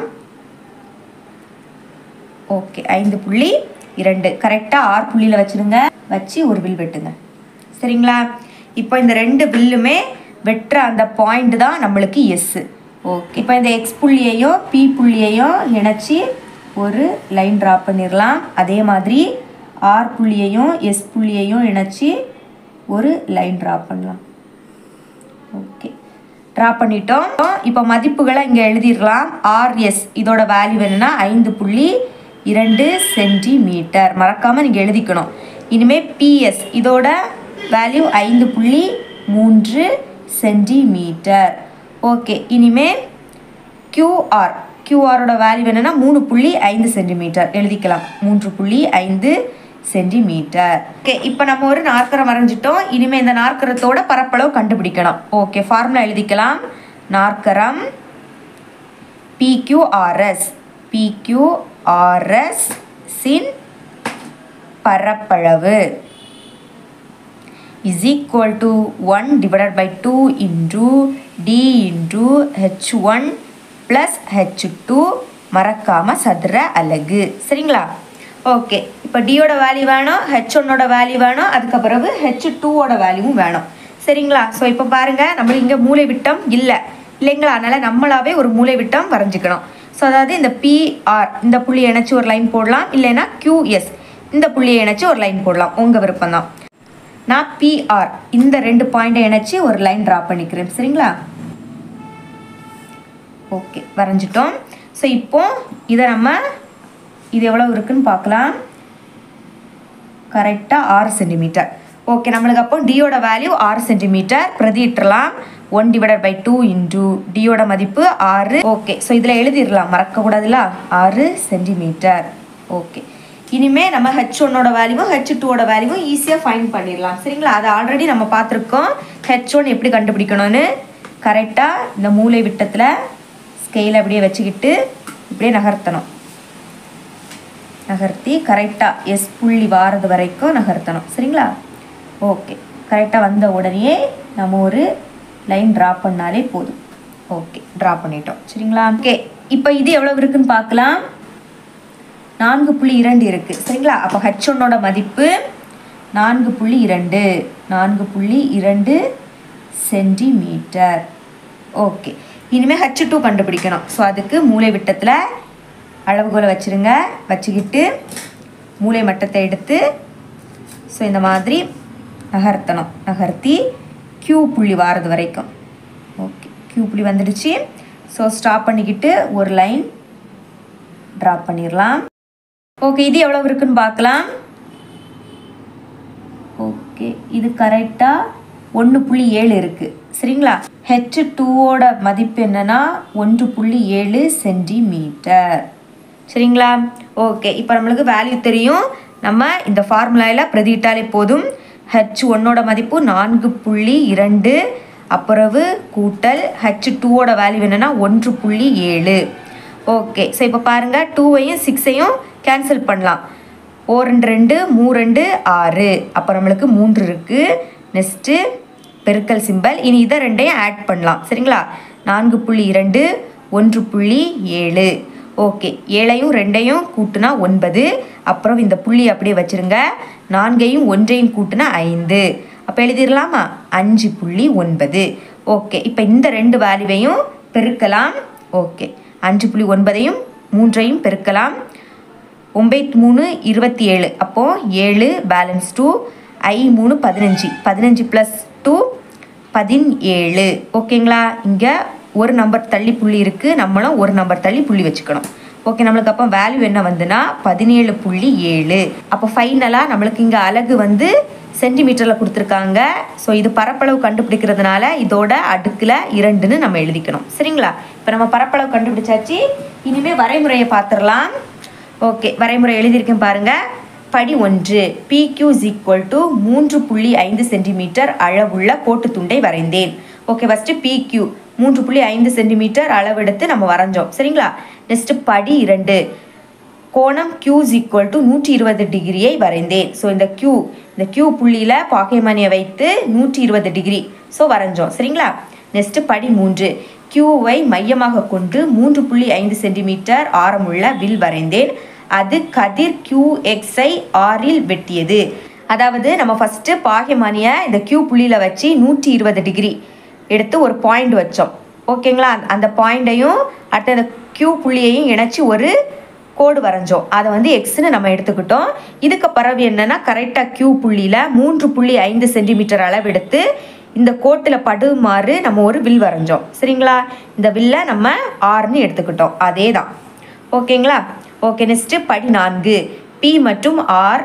ஓகே ஐந்து புள்ளி இரண்டு கரெக்டாக ஆறு புள்ளியில் வச்சுருங்க வச்சு ஒரு வில் வெட்டுங்க சரிங்களா இப்போ இந்த ரெண்டு வில்லுமே வெட்டுற அந்த பாயிண்ட் தான் நம்மளுக்கு எஸ்ஸு ஓகே இப்போ இந்த எக்ஸ் புள்ளியையும் பி புள்ளியையும் இணைச்சி ஒரு லைன் ட்ரா பண்ணிடலாம் அதே மாதிரி ஆர் புள்ளியையும் எஸ் புள்ளியையும் இணைச்சி ஒரு லைன் ட்ரா பண்ணலாம் ஓகே ட்ரா பண்ணிட்டோம் இப்போ மதிப்புகளை இங்கே எழுதிடலாம் ஆர்எஸ் இதோட வேல்யூ என்னன்னா ஐந்து புள்ளி இரண்டு சென்டிமீட்டர் மறக்காமல் நீங்கள் எழுதிக்கணும் இனிமேல் பிஎஸ் இதோட வேல்யூ ஐந்து புள்ளி மூன்று சென்டிமீட்டர் ஓகே இனிமேல் கியூஆர் கியூஆரோட வேல்யூ என்னன்னா மூணு புள்ளி ஐந்து சென்டிமீட்டர் எழுதிக்கலாம் மூன்று புள்ளி ஐந்து சென்டிமீட்டர் ஓகே இப்போ நம்ம ஒரு நாற்கரம் வரைஞ்சிட்டோம் இனிமேல் இந்த நாற்கரத்தோட பரப்பளவு கண்டுபிடிக்கணும் ஓகே ஃபார்முலா எழுதிக்கலாம் நாற்கரம் பிக்யூஆர்எஸ் பிக்யூஆர்எஸ் சின் பரப்பளவு is equal to 1 divided by 2 into d into h1 plus h2 மறக்காம சதுர அலகு சரிங்களா ஓகே இப்போ டியோட வேல்யூ வேணும் ஹெச் ஒன்னோட வேல்யூ வேணும் அதுக்கு பிறகு ஹெச் டூவோட வேல்யூவும் வேணும் சரிங்களா ஸோ இப்போ பாருங்கள் நம்மளுக்கு இங்கே மூளை விட்டம் இல்லை இல்லைங்களா அதனால் நம்மளாவே ஒரு மூளை விட்டம் வரைஞ்சிக்கணும் ஸோ அதாவது இந்த பிஆர் இந்த புள்ளியை இணைச்சி ஒரு லைன் போடலாம் இல்லைன்னா கியூஎஸ் இந்த புள்ளியை இணைச்சி ஒரு லைன் போடலாம் உங்கள் விருப்பம் தான் நான் பிஆர் இந்த ரெண்டு பாயிண்டை இணைச்சி ஒரு லைன் ட்ரா பண்ணிக்கிறேன் சரிங்களா ஓகே வரைஞ்சிட்டோம் ஸோ இப்போ இதை நம்ம இது எவ்வளோ இருக்குன்னு பார்க்கலாம் கரெக்டாக ஆறு சென்டிமீட்டர் ஓகே நம்மளுக்கு அப்போ டியோட வேல்யூ ஆறு சென்டிமீட்டர் பிரதியிட்டுலாம் one divided by two into டியோட மதிப்பு ஆறு ஓகே ஸோ இதில் எழுதிடலாம் மறக்கக்கூடாதுல்ல ஆறு சென்டிமீட்டர் ஓகே இனிமே நம்ம ஹெச் ஒன்னோட வேல்யூவும் ஹெச் டூவோட வேல்யூவும் ஈஸியாக ஃபைன் பண்ணிடலாம் சரிங்களா அது ஆல்ரெடி நம்ம பார்த்துருக்கோம் ஹெச் ஒன் எப்படி கண்டுபிடிக்கணும்னு கரெக்டாக இந்த மூளை விட்டத்தில் ஸ்கெயில் அப்படியே வச்சுக்கிட்டு இப்படியே நகர்த்தணும் நகர்த்தி கரெக்டாக எஸ் புள்ளி வாரது வரைக்கும் நகர்த்தணும் சரிங்களா ஓகே கரெக்டாக வந்த உடனே நம்ம ஒரு லைன் ட்ரா பண்ணாலே போதும் ஓகே ட்ரா பண்ணிட்டோம் சரிங்களா ஓகே இப்போ இது எவ்வளோ இருக்குன்னு பார்க்கலாம் நான்கு புள்ளி இரண்டு இருக்குது சரிங்களா அப்போ ஹச் ஒன்னோட மதிப்பு நான்கு புள்ளி இரண்டு நான்கு புள்ளி இரண்டு சென்டிமீட்டர் ஓகே இனிமேல் ஹச் டூ கண்டுபிடிக்கணும் ஸோ அதுக்கு மூளை விட்டத்தில் அளவுகோலை வச்சுருங்க வச்சுக்கிட்டு மூளை மட்டத்தை எடுத்து ஸோ இந்த மாதிரி நகர்த்தணும் நகர்த்தி க்யூ புள்ளி வாரது வரைக்கும் ஓகே க்யூ புள்ளி வந்துடுச்சு ஸோ ஸ்டாப் பண்ணிக்கிட்டு ஒரு லைன் ட்ரா பண்ணிடலாம் ஓகே இது எவ்வளோ இருக்குன்னு பார்க்கலாம் ஓகே இது கரெக்டாக ஒன்று புள்ளி ஏழு இருக்குது சரிங்களா ஹெச் டூவோட மதிப்பு என்னன்னா ஒன்று புள்ளி ஏழு சென்டிமீட்டர் சரிங்களா ஓகே இப்போ நம்மளுக்கு வேல்யூ தெரியும் நம்ம இந்த ஃபார்முலாவில் பிரதியிட்டாலே போதும் ஹெச் ஒன்னோட மதிப்பு நான்கு புள்ளி இரண்டு அப்புறவு கூட்டல் ஹெச் டூவோட வேல்யூ என்னன்னா ஒன்று புள்ளி ஏழு ஓகே ஸோ இப்போ பாருங்கள் டூவையும் சிக்ஸையும் கேன்சல் பண்ணலாம் ஓ ரெண்டு ரெண்டு மூ ரெண்டு ஆறு அப்போ நம்மளுக்கு மூன்று இருக்குது நெக்ஸ்ட்டு பெருக்கல் சிம்பல் இனி இதை ரெண்டையும் ஆட் பண்ணலாம் சரிங்களா நான்கு புள்ளி இரண்டு ஒன்று புள்ளி ஏழு ஓகே ஏழையும் ரெண்டையும் கூட்டுனா ஒன்பது அப்புறம் இந்த புள்ளி அப்படியே வச்சுருங்க நான்கையும் ஒன்றையும் கூட்டுனா ஐந்து அப்போ எழுதிடலாமா அஞ்சு புள்ளி ஒன்பது ஓகே இப்போ இந்த ரெண்டு வேல்யூவையும் பெருக்கலாம் ஓகே அஞ்சு புள்ளி ஒன்பதையும் மூன்றையும் பெருக்கலாம் ஒம்பது மூணு இருபத்தி ஏழு அப்போது ஏழு பேலன்ஸ் டூ ஐ மூணு பதினஞ்சு பதினஞ்சு ப்ளஸ் டூ பதினேழு ஓகேங்களா இங்கே ஒரு நம்பர் தள்ளி புள்ளி இருக்குது நம்மளும் ஒரு நம்பர் தள்ளி புள்ளி வச்சுக்கணும் ஓகே நம்மளுக்கு அப்போ வேல்யூ என்ன வந்துன்னா பதினேழு புள்ளி ஏழு அப்போ ஃபைனலாக நம்மளுக்கு இங்கே அலகு வந்து சென்டிமீட்டரில் கொடுத்துருக்காங்க ஸோ இது பரப்பளவு கண்டுபிடிக்கிறதுனால இதோட அடுக்கில் இரண்டுன்னு நம்ம எழுதிக்கணும் சரிங்களா இப்போ நம்ம பரப்பளவு கண்டுபிடிச்சாச்சு இனிமேல் வரைமுறையை பார்த்துடலாம் ஓகே வரைமுறை எழுதியிருக்கேன் பாருங்க படி ஒன்று பிக்யூ இஸ் ஈக்குவல் டு மூன்று புள்ளி ஐந்து சென்டிமீட்டர் அளவுள்ள கோட்டு துண்டை வரைந்தேன் ஓகே ஃபஸ்ட்டு பிக்யூ மூன்று புள்ளி ஐந்து சென்டிமீட்டர் அளவெடுத்து நம்ம வரைஞ்சோம் சரிங்களா நெக்ஸ்ட் படி இரண்டு கோணம் Q is equal to நூற்றி இருபது டிகிரியை வரைந்தேன் ஸோ இந்த Q இந்த Q புள்ளியில் பாகைமணியை வைத்து நூற்றி இருபது டிகிரி ஸோ வரைஞ்சோம் சரிங்களா நெக்ஸ்ட் படி மூன்று Qவை மையமாக கொண்டு மூன்று புள்ளி ஐந்து சென்டிமீட்டர் ஆரமுள்ள வில் வரைந்தேன் அது கதிர் QXஐ ஆறில் வெட்டியது அதாவது நம்ம ஃபஸ்ட்டு பாகைமணியை இந்த Q புள்ளியில் வச்சு நூற்றி இருபது டிகிரி எடுத்து ஒரு பாயிண்ட் வச்சோம் ஓகேங்களா அந்த பாயிண்டையும் அடுத்த அந்த Q புள்ளியையும் இணைச்சி ஒரு கோடு வரைஞ்சோம் அதை வந்து எக்ஸ்னு நம்ம எடுத்துக்கிட்டோம் இதுக்கு பிறகு என்னன்னா கரெக்டாக கியூ புள்ளியில் மூன்று புள்ளி ஐந்து சென்டிமீட்டர் அளவெடுத்து இந்த கோட்டில் படுமாறு நம்ம ஒரு வில் வரைஞ்சோம் சரிங்களா இந்த வில்லை நம்ம ஆறுன்னு எடுத்துக்கிட்டோம் அதே தான் ஓகேங்களா ஓகே நெக்ஸ்ட்டு படி நான்கு பி மற்றும் ஆர்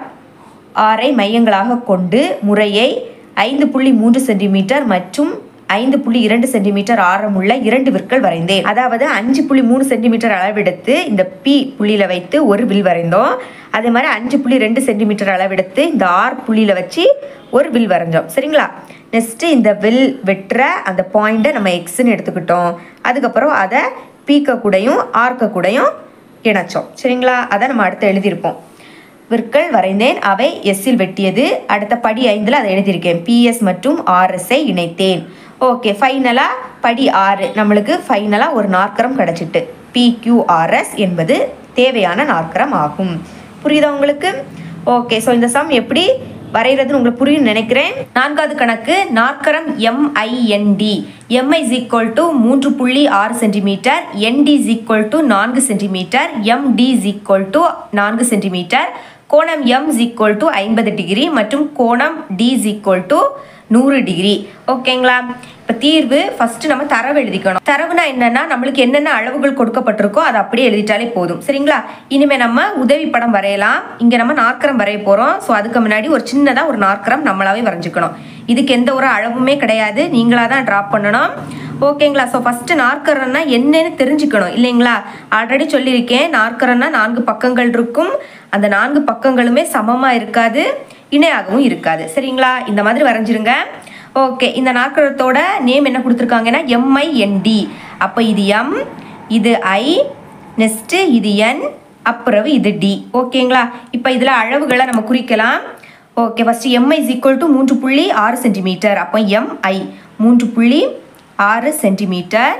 ஆரை மையங்களாக கொண்டு முறையை ஐந்து புள்ளி மூன்று சென்டிமீட்டர் மற்றும் ஐந்து புள்ளி இரண்டு சென்டிமீட்டர் ஆரமுள்ள இரண்டு விற்கள் வரைந்தேன் அதாவது அஞ்சு புள்ளி மூணு சென்டிமீட்டர் அளவெடுத்து இந்த பி புள்ளியில் வைத்து ஒரு வில் வரைந்தோம் அதே மாதிரி அஞ்சு புள்ளி ரெண்டு சென்டிமீட்டர் அளவெடுத்து இந்த ஆர் புள்ளியில் வச்சு ஒரு வில் வரைஞ்சோம் சரிங்களா நெக்ஸ்ட்டு இந்த வில் வெட்டுற அந்த பாயிண்ட்டை நம்ம எக்ஸ்ன்னு எடுத்துக்கிட்டோம் அதுக்கப்புறம் அதை பீக்க கூடையும் ஆர்க்க கூடையும் இணைச்சோம் சரிங்களா அதை நம்ம அடுத்து எழுதியிருப்போம் விற்கள் வரைந்தேன் அவை எஸ்ஸில் வெட்டியது அடுத்த படி ஐந்தில் அதை எழுதியிருக்கேன் பிஎஸ் மற்றும் ஆர்எஸ்ஐ இணைத்தேன் ஓகே ஃபைனலாக படி ஆறு நம்மளுக்கு ஃபைனலாக ஒரு நாற்கரம் கிடச்சிட்டு பிக்யூஆர்எஸ் என்பது தேவையான நாற்கரம் ஆகும் புரியுதா உங்களுக்கு ஓகே ஸோ இந்த சம் எப்படி வரைகிறதுன்னு உங்களுக்கு புரியும் நினைக்கிறேன் நான்காவது கணக்கு நாற்கரம் MIND MI is equal to மூன்று புள்ளி ஆறு centimetre ND is equal to நான்கு centimetre MD is equal to நான்கு சென்டிமீட்டர் கோணம் எம் இஸ் ஈக்குவல் டு ஐம்பது டிகிரி மற்றும் கோணம் டி இஸ் ஈக்குவல் டு நூறு டிகிரி ஓகேங்களா இப்போ தீர்வு ஃபஸ்ட்டு நம்ம தரவு எழுதிக்கணும் தரவுனா என்னன்னா நம்மளுக்கு என்னென்ன அளவுகள் கொடுக்கப்பட்டிருக்கோ அதை அப்படியே எழுதிட்டாலே போதும் சரிங்களா இனிமேல் நம்ம உதவி படம் வரையலாம் இங்கே நம்ம நாற்கரம் வரைய போகிறோம் ஸோ அதுக்கு முன்னாடி ஒரு சின்னதாக ஒரு நாற்கரம் நம்மளாவே வரைஞ்சிக்கணும் இதுக்கு எந்த ஒரு அளவுமே கிடையாது நீங்களாக தான் ட்ராப் பண்ணணும் ஓகேங்களா ஸோ ஃபஸ்ட்டு நாற்கரம்னா என்னன்னு தெரிஞ்சுக்கணும் இல்லைங்களா ஆல்ரெடி சொல்லியிருக்கேன் நாற்கரம்னா நான்கு பக்கங்கள் இருக்கும் அந்த நான்கு பக்கங்களுமே சமமாக இருக்காது இணையாகவும் இருக்காது சரிங்களா இந்த மாதிரி வரைஞ்சிருங்க ஓகே இந்த நாற்கரத்தோட நேம் என்ன கொடுத்துருக்காங்கன்னா எம்ஐஎன்டி அப்போ இது எம் இது ஐ நெக்ஸ்ட்டு இது என் அப்புறம் இது டி ஓகேங்களா இப்போ இதில் அளவுகளை நம்ம குறிக்கலாம் okay first MI is equal to மூன்று புள்ளி ஆறு சென்டிமீட்டர் அப்போ எம்ஐ மூன்று புள்ளி ஆறு centimetre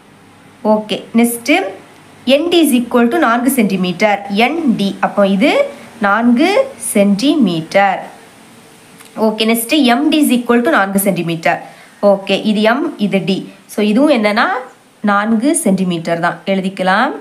okay next ND is equal to நான்கு சென்டிமீட்டர் என்டி அப்போ இது நான்கு centimetre okay next MD is equal to நான்கு சென்டிமீட்டர் ஓகே இது எம் இது டி ஸோ இதுவும் என்னன்னா நான்கு சென்டிமீட்டர் தான் எழுதிக்கலாம்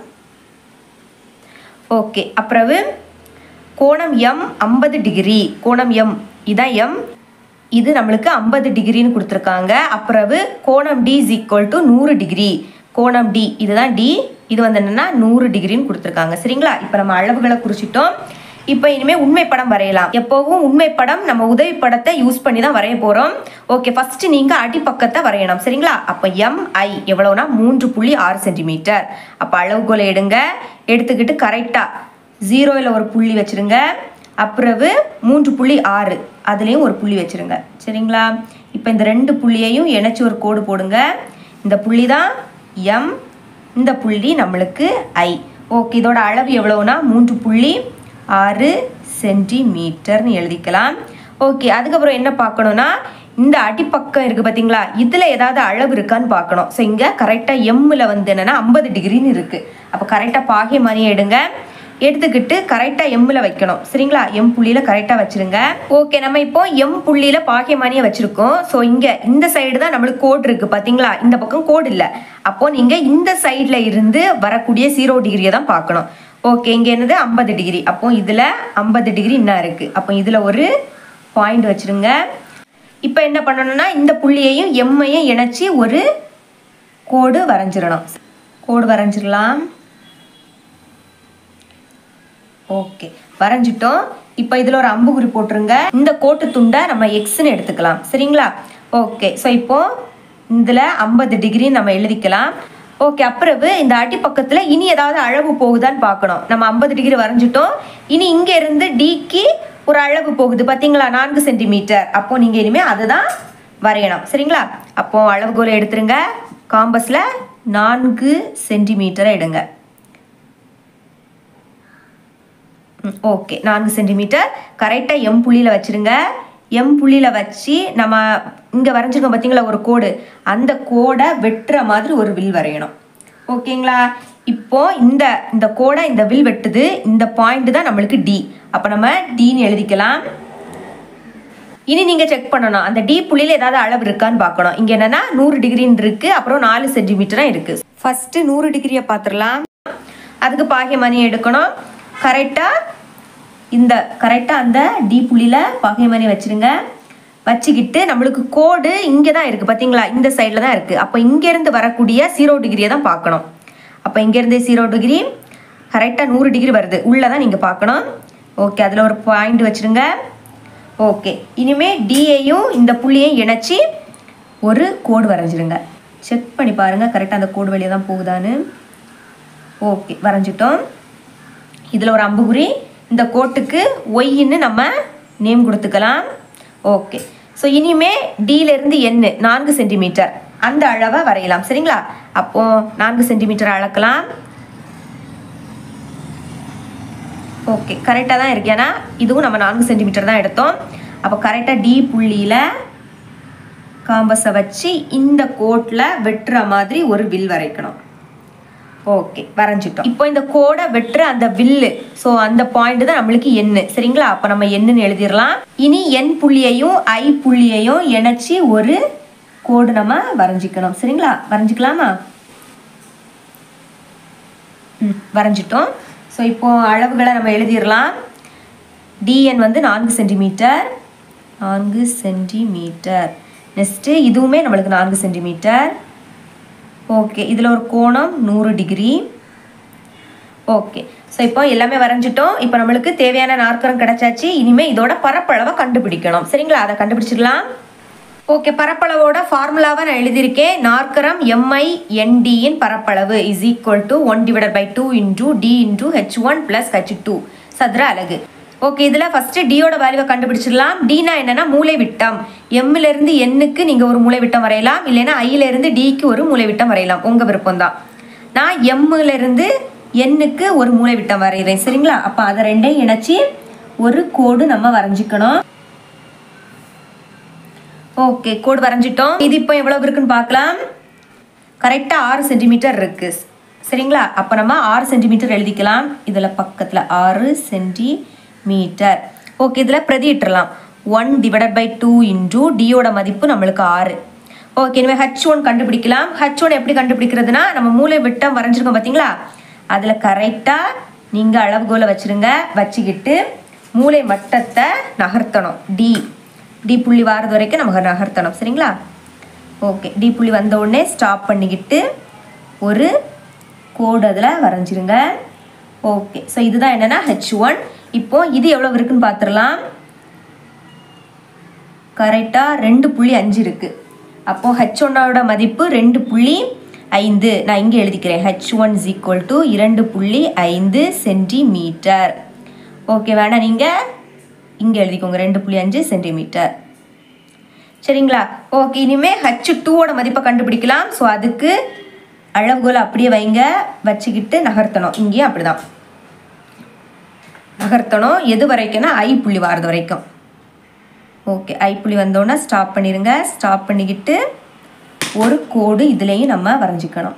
ஓகே அப்புறவு கோணம் எம் ஐம்பது டிகிரி கோணம் எம் இதான் எம் இது நம்மளுக்கு ஐம்பது டிகிரின்னு கொடுத்துருக்காங்க அப்புறவு கோணம் டி இஸ் ஈக்குவல் டு நூறு டிகிரி கோணம் டி இதுதான் டி இது வந்து என்னென்னா நூறு டிகிரின்னு கொடுத்துருக்காங்க சரிங்களா இப்போ நம்ம அளவுகளை குறிச்சிட்டோம் இப்போ இனிமேல் உண்மை படம் வரையலாம் எப்போவும் உண்மை படம் நம்ம உதவி படத்தை யூஸ் பண்ணி தான் வரைய போகிறோம் ஓகே ஃபஸ்ட்டு நீங்கள் அடிப்பக்கத்தை வரையணும் சரிங்களா அப்போ எம்ஐ எவ்வளோனா மூன்று புள்ளி ஆறு சென்டிமீட்டர் அப்போ அளவுகோலை எடுங்க எடுத்துக்கிட்டு கரெக்டாக ஜீரோவில் ஒரு புள்ளி வச்சுருங்க அப்புறவு மூன்று புள்ளி ஆறு அதுலேயும் ஒரு புள்ளி வச்சுருங்க சரிங்களா இப்போ இந்த ரெண்டு புள்ளியையும் இணைச்சி ஒரு கோடு போடுங்க இந்த புள்ளி தான் எம் இந்த புள்ளி நம்மளுக்கு ஐ ஓகே இதோட அளவு எவ்வளோனா மூன்று புள்ளி ஆறு சென்டிமீட்டர்னு எழுதிக்கலாம் ஓகே அதுக்கப்புறம் என்ன பார்க்கணுன்னா இந்த அடிப்பக்கம் இருக்குது பார்த்தீங்களா இதில் ஏதாவது அளவு இருக்கான்னு பார்க்கணும் ஸோ இங்கே கரெக்டாக எம்மில் வந்து என்னென்னா ஐம்பது டிகிரின்னு இருக்குது அப்போ கரெக்டாக பாகை மணியை எடுங்க எடுத்துக்கிட்டு கரெக்டாக எம்மில் வைக்கணும் சரிங்களா எம் புள்ளியில் கரெக்டாக வச்சுருங்க ஓகே நம்ம இப்போ எம் புள்ளியில் பாகியமானியை வச்சுருக்கோம் ஸோ இங்கே இந்த சைடு தான் நம்மளுக்கு கோடு இருக்குது பார்த்தீங்களா இந்த பக்கம் கோடு இல்லை அப்போது நீங்கள் இந்த சைடில் இருந்து வரக்கூடிய ஜீரோ டிகிரியை தான் பார்க்கணும் ஓகே இங்கே என்னது ஐம்பது டிகிரி அப்போ இதில் ஐம்பது டிகிரி இன்னும் இருக்குது அப்போ இதில் ஒரு பாயிண்ட் வச்சுருங்க இப்போ என்ன பண்ணணும்னா இந்த புள்ளியையும் எம்மையும் இணைச்சி ஒரு கோடு வரைஞ்சிடணும் கோடு வரைஞ்சிடலாம் ஓகே வரைஞ்சிட்டோம் இப்போ இதில் ஒரு அம்புகுறி போட்டுருங்க இந்த கோட்டு துண்டை நம்ம எக்ஸ்னு எடுத்துக்கலாம் சரிங்களா ஓகே ஸோ இப்போ இதில் ஐம்பது டிகிரி நம்ம எழுதிக்கலாம் ஓகே அப்புறவு இந்த அடிப்பக்கத்தில் இனி ஏதாவது அளவு போகுதான்னு பார்க்கணும் நம்ம ஐம்பது டிகிரி வரைஞ்சிட்டோம் இனி இங்கே இருந்து டிக்கு ஒரு அளவு போகுது பார்த்தீங்களா நான்கு சென்டிமீட்டர் அப்போ நீங்கள் இனிமேல் அதுதான் வரையணும் சரிங்களா அப்போ அளவுகோலை எடுத்துருங்க காம்பஸில் நான்கு சென்டிமீட்டரை எடுங்க ஓகே நான்கு சென்டிமீட்டர் கரெக்டாக எம் புள்ளியில் வச்சுருங்க எம் புள்ளியில் வச்சு நம்ம இங்கே வரைஞ்சிருக்கோம் பார்த்தீங்களா ஒரு கோடு அந்த கோடை வெட்டுற மாதிரி ஒரு வில் வரையணும் ஓகேங்களா இப்போ இந்த இந்த கோடை இந்த வில் வெட்டுது இந்த பாயிண்ட் தான் நம்மளுக்கு டி அப்போ நம்ம டின்னு எழுதிக்கலாம் இனி நீங்கள் செக் பண்ணணும் அந்த டி புள்ளியில் ஏதாவது அளவு இருக்கான்னு பார்க்கணும் இங்கே என்னன்னா நூறு டிகிரின்னு இருக்குது அப்புறம் நாலு சென்டிமீட்டராக இருக்குது ஃபஸ்ட்டு நூறு டிகிரியை பார்த்துடலாம் அதுக்கு பாகியமணி எடுக்கணும் கரெக்டாக இந்த கரெக்டாக அந்த டி புள்ளியில் பாகியமணி வச்சுருங்க வச்சுக்கிட்டு நம்மளுக்கு கோடு இங்கே தான் இருக்குது பார்த்தீங்களா இந்த சைடில் தான் இருக்குது அப்போ இங்கேருந்து வரக்கூடிய ஜீரோ டிகிரியை தான் பார்க்கணும் அப்போ இங்கேருந்து ஜீரோ டிகிரி கரெக்டாக நூறு டிகிரி வருது உள்ளே தான் நீங்கள் பார்க்கணும் ஓகே அதில் ஒரு பாயிண்ட் வச்சுருங்க ஓகே இனிமே டியையும் இந்த புள்ளியையும் இணைச்சி ஒரு கோடு வரைஞ்சிருங்க செக் பண்ணி பாருங்கள் கரெக்டாக அந்த கோடு வழியாக தான் போகுதான்னு ஓகே வரைஞ்சிட்டோம் இதில் ஒரு அம்புகுறி இந்த கோட்டுக்கு ஒய்ன்னு நம்ம நேம் கொடுத்துக்கலாம் ஓகே ஸோ இனிமே டியிலேருந்து எண்ணு நான்கு சென்டிமீட்டர் அந்த அளவை வரையலாம் சரிங்களா அப்போ நான்கு சென்டிமீட்டர் அளக்கலாம் ஓகே கரெக்டாக தான் இருக்கு ஏன்னா இதுவும் நம்ம நான்கு சென்டிமீட்டர் தான் எடுத்தோம் அப்போ கரெக்டாக டி புள்ளியில் காம்பஸை வச்சு இந்த கோட்டில் வெட்டுற மாதிரி ஒரு வில் வரைக்கணும் ஓகே வரைஞ்சிட்டோம் இப்போ இந்த கோடை வெட்டுற அந்த வில்லு ஸோ அந்த பாயிண்ட் தான் நம்மளுக்கு எண்ணு சரிங்களா அப்போ நம்ம எண்ணுன்னு எழுதிடலாம் இனி எண் புள்ளியையும் ஐ புள்ளியையும் இணைச்சி ஒரு கோடு நம்ம வரைஞ்சிக்கணும் சரிங்களா வரைஞ்சிக்கலாமா ம் வரைஞ்சிட்டோம் ஸோ இப்போ அளவுகளை நம்ம எழுதிடலாம் டிஎன் வந்து நான்கு சென்டிமீட்டர் நான்கு சென்டிமீட்டர் நெக்ஸ்ட்டு இதுவுமே நம்மளுக்கு நான்கு சென்டிமீட்டர் ஓகே இதில் ஒரு கோணம் நூறு டிகிரி ஓகே ஸோ இப்போ எல்லாமே வரைஞ்சிட்டோம் இப்போ நம்மளுக்கு தேவையான நாற்கரம் கிடைச்சாச்சு இனிமேல் இதோட பரப்பளவை கண்டுபிடிக்கணும் சரிங்களா அதை கண்டுபிடிச்சிடலாம் ஓகே பரப்பளவோட ஃபார்முலாவை நான் எழுதியிருக்கேன் நாற்கரம் எம்ஐ என்டியின் பரப்பளவு is equal to one divided by two into D into H one plus H two சதுர அலகு ஓகே இதில் ஃபஸ்ட்டு டியோட வேல்யூவை கண்டுபிடிச்சிடலாம் டினா என்னன்னா மூளை விட்டம் எம்மிலேருந்து எண்ணுக்கு நீங்கள் ஒரு மூளை விட்டம் வரையலாம் இல்லைன்னா ஐயிலேருந்து டிக்கு ஒரு மூளை விட்டம் வரையலாம் உங்கள் விருப்பம் தான் நான் எம்மிலேருந்து எண்ணுக்கு ஒரு மூளை விட்டம் வரைகிறேன் சரிங்களா அப்போ அதை ரெண்டையும் இணைச்சி ஒரு கோடு நம்ம வரைஞ்சிக்கணும் ஓகே கோடு வரைஞ்சிட்டோம் இது இப்போ எவ்வளவு இருக்குன்னு பார்க்கலாம் கரெக்டாக ஆறு சென்டிமீட்டர் இருக்கு சரிங்களா அப்போ நம்ம ஆறு சென்டிமீட்டர் எழுதிக்கலாம் இதில் பக்கத்தில் ஆறு சென்டிமீட்டர் ஓகே இதில் பிரதியிட்டுறலாம் one divided by two into டியோட மதிப்பு நம்மளுக்கு ஆறு ஓகே இனிமேல் ஹச் ஒன் கண்டுபிடிக்கலாம் ஹச் ஒன் எப்படி கண்டுபிடிக்கிறதுனா நம்ம மூளை விட்டம் வரைஞ்சிருக்கோம் பார்த்தீங்களா அதில் கரெக்டாக நீங்கள் அளவுகோலை வச்சுருங்க வச்சுக்கிட்டு மூளை மட்டத்தை நகர்த்தணும் டி டி புள்ளி வாரது வரைக்கும் நமக்கு நகர்த்தணும் சரிங்களா ஓகே டி புள்ளி வந்த உடனே ஸ்டாப் பண்ணிக்கிட்டு ஒரு கோடு அதில் வரைஞ்சிருங்க ஓகே ஸோ இதுதான் என்னென்னா ஹெச் ஒன் இப்போ இது எவ்வளோ இருக்குன்னு பார்த்துடலாம் கரெக்டாக ரெண்டு புள்ளி அஞ்சு இருக்குது அப்போது ஹெச் ஒன்னோட மதிப்பு ரெண்டு புள்ளி ஐந்து நான் இங்கே எழுதிக்கிறேன் H one is equal to இரண்டு புள்ளி ஐந்து சென்டிமீட்டர் ஓகே வேணா நீங்கள் இங்கே எழுதிக்கோங்க ரெண்டு புள்ளி அஞ்சு சென்டிமீட்டர் சரிங்களா ஓகே இனிமேல் ஹச் டூவோட மதிப்பை கண்டுபிடிக்கலாம் ஸோ அதுக்கு அளவுகோல் அப்படியே வைங்க வச்சுக்கிட்டு நகர்த்தணும் இங்கேயும் அப்படிதான் நகர்த்தணும் எது வரைக்கும்னா ஐ புள்ளி வாரது வரைக்கும் ஓகே ஐ புள்ளி வந்தோடனே ஸ்டாப் பண்ணிடுங்க ஸ்டாப் பண்ணிக்கிட்டு ஒரு கோடு இதுலேயும் நம்ம வரைஞ்சிக்கணும்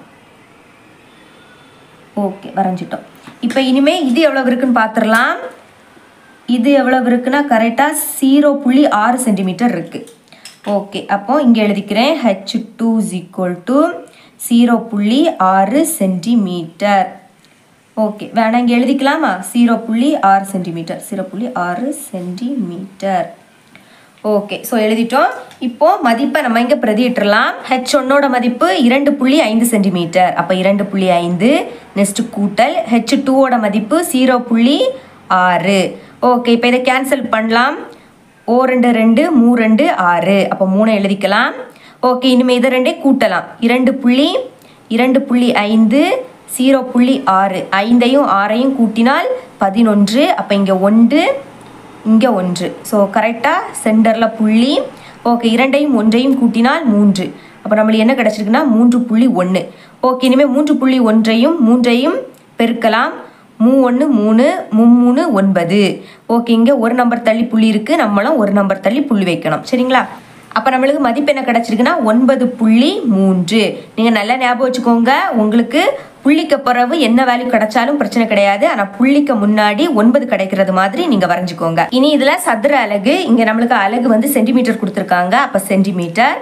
ஓகே வரைஞ்சிட்டோம் இப்போ இனிமே இது எவ்வளோ இருக்குன்னு பார்த்துடலாம் இது எவ்வளவு இருக்குன்னா கரெக்டாக ஜீரோ புள்ளி ஆறு சென்டிமீட்டர் இருக்குது ஓகே அப்போ இங்கே எழுதிக்கிறேன் H two is equal to zero புள்ளி ஆறு சென்டிமீட்டர் ஓகே வேணா இங்கே எழுதிக்கலாமா ஜீரோ புள்ளி ஆறு சென்டிமீட்டர் ஜீரோ புள்ளி ஆறு சென்டிமீட்டர் ஓகே ஸோ எழுதிட்டோம் இப்போ மதிப்பை நம்ம இங்கே பிரதியிட்டுறலாம் ஹெச் ஒன்னோட மதிப்பு இரண்டு புள்ளி ஐந்து சென்டிமீட்டர் அப்போ இரண்டு புள்ளி ஐந்து நெக்ஸ்ட் கூட்டல் ஹெச் டூவோட மதிப்பு ஜீரோ புள்ளி ஆறு ஓகே இப்போ இதை கேன்சல் பண்ணலாம் ஓ ரெண்டு ரெண்டு மூ ரெண்டு ஆறு அப்போ மூணை எழுதிக்கலாம் ஓகே இனிமேல் இதை ரெண்டே கூட்டலாம் இரண்டு புள்ளி இரண்டு புள்ளி ஐந்து ஜீரோ புள்ளி ஆறு ஐந்தையும் ஆறையும் கூட்டினால் பதினொன்று அப்போ இங்கே ஒன்று இங்கே ஒன்று ஸோ கரெக்டாக சென்டரில் புள்ளி ஓகே இரண்டையும் ஒன்றையும் கூட்டினால் மூன்று அப்போ நம்மளுக்கு என்ன கிடச்சிருக்குன்னா மூன்று புள்ளி ஒன்று ஓகே இனிமேல் மூன்று புள்ளி ஒன்றையும் மூன்றையும் பெருக்கலாம் மூ ஒன்று மூணு மும்மூணு ஒன்பது ஓகே இங்கே ஒரு நம்பர் தள்ளி புள்ளி இருக்குது நம்மளும் ஒரு நம்பர் தள்ளி புள்ளி வைக்கணும் சரிங்களா அப்போ நம்மளுக்கு மதிப்பு என்ன கிடச்சிருக்குன்னா ஒன்பது புள்ளி மூன்று நீங்கள் நல்லா ஞாபகம் வச்சுக்கோங்க உங்களுக்கு புள்ளிக்கு பிறகு என்ன வேல்யூ கிடைச்சாலும் பிரச்சனை கிடையாது ஆனால் புள்ளிக்கு முன்னாடி ஒன்பது கிடைக்கிறது மாதிரி நீங்கள் வரைஞ்சிக்கோங்க இனி இதில் சதுர அலகு இங்கே நம்மளுக்கு அலகு வந்து சென்டிமீட்டர் கொடுத்துருக்காங்க அப்போ சென்டிமீட்டர்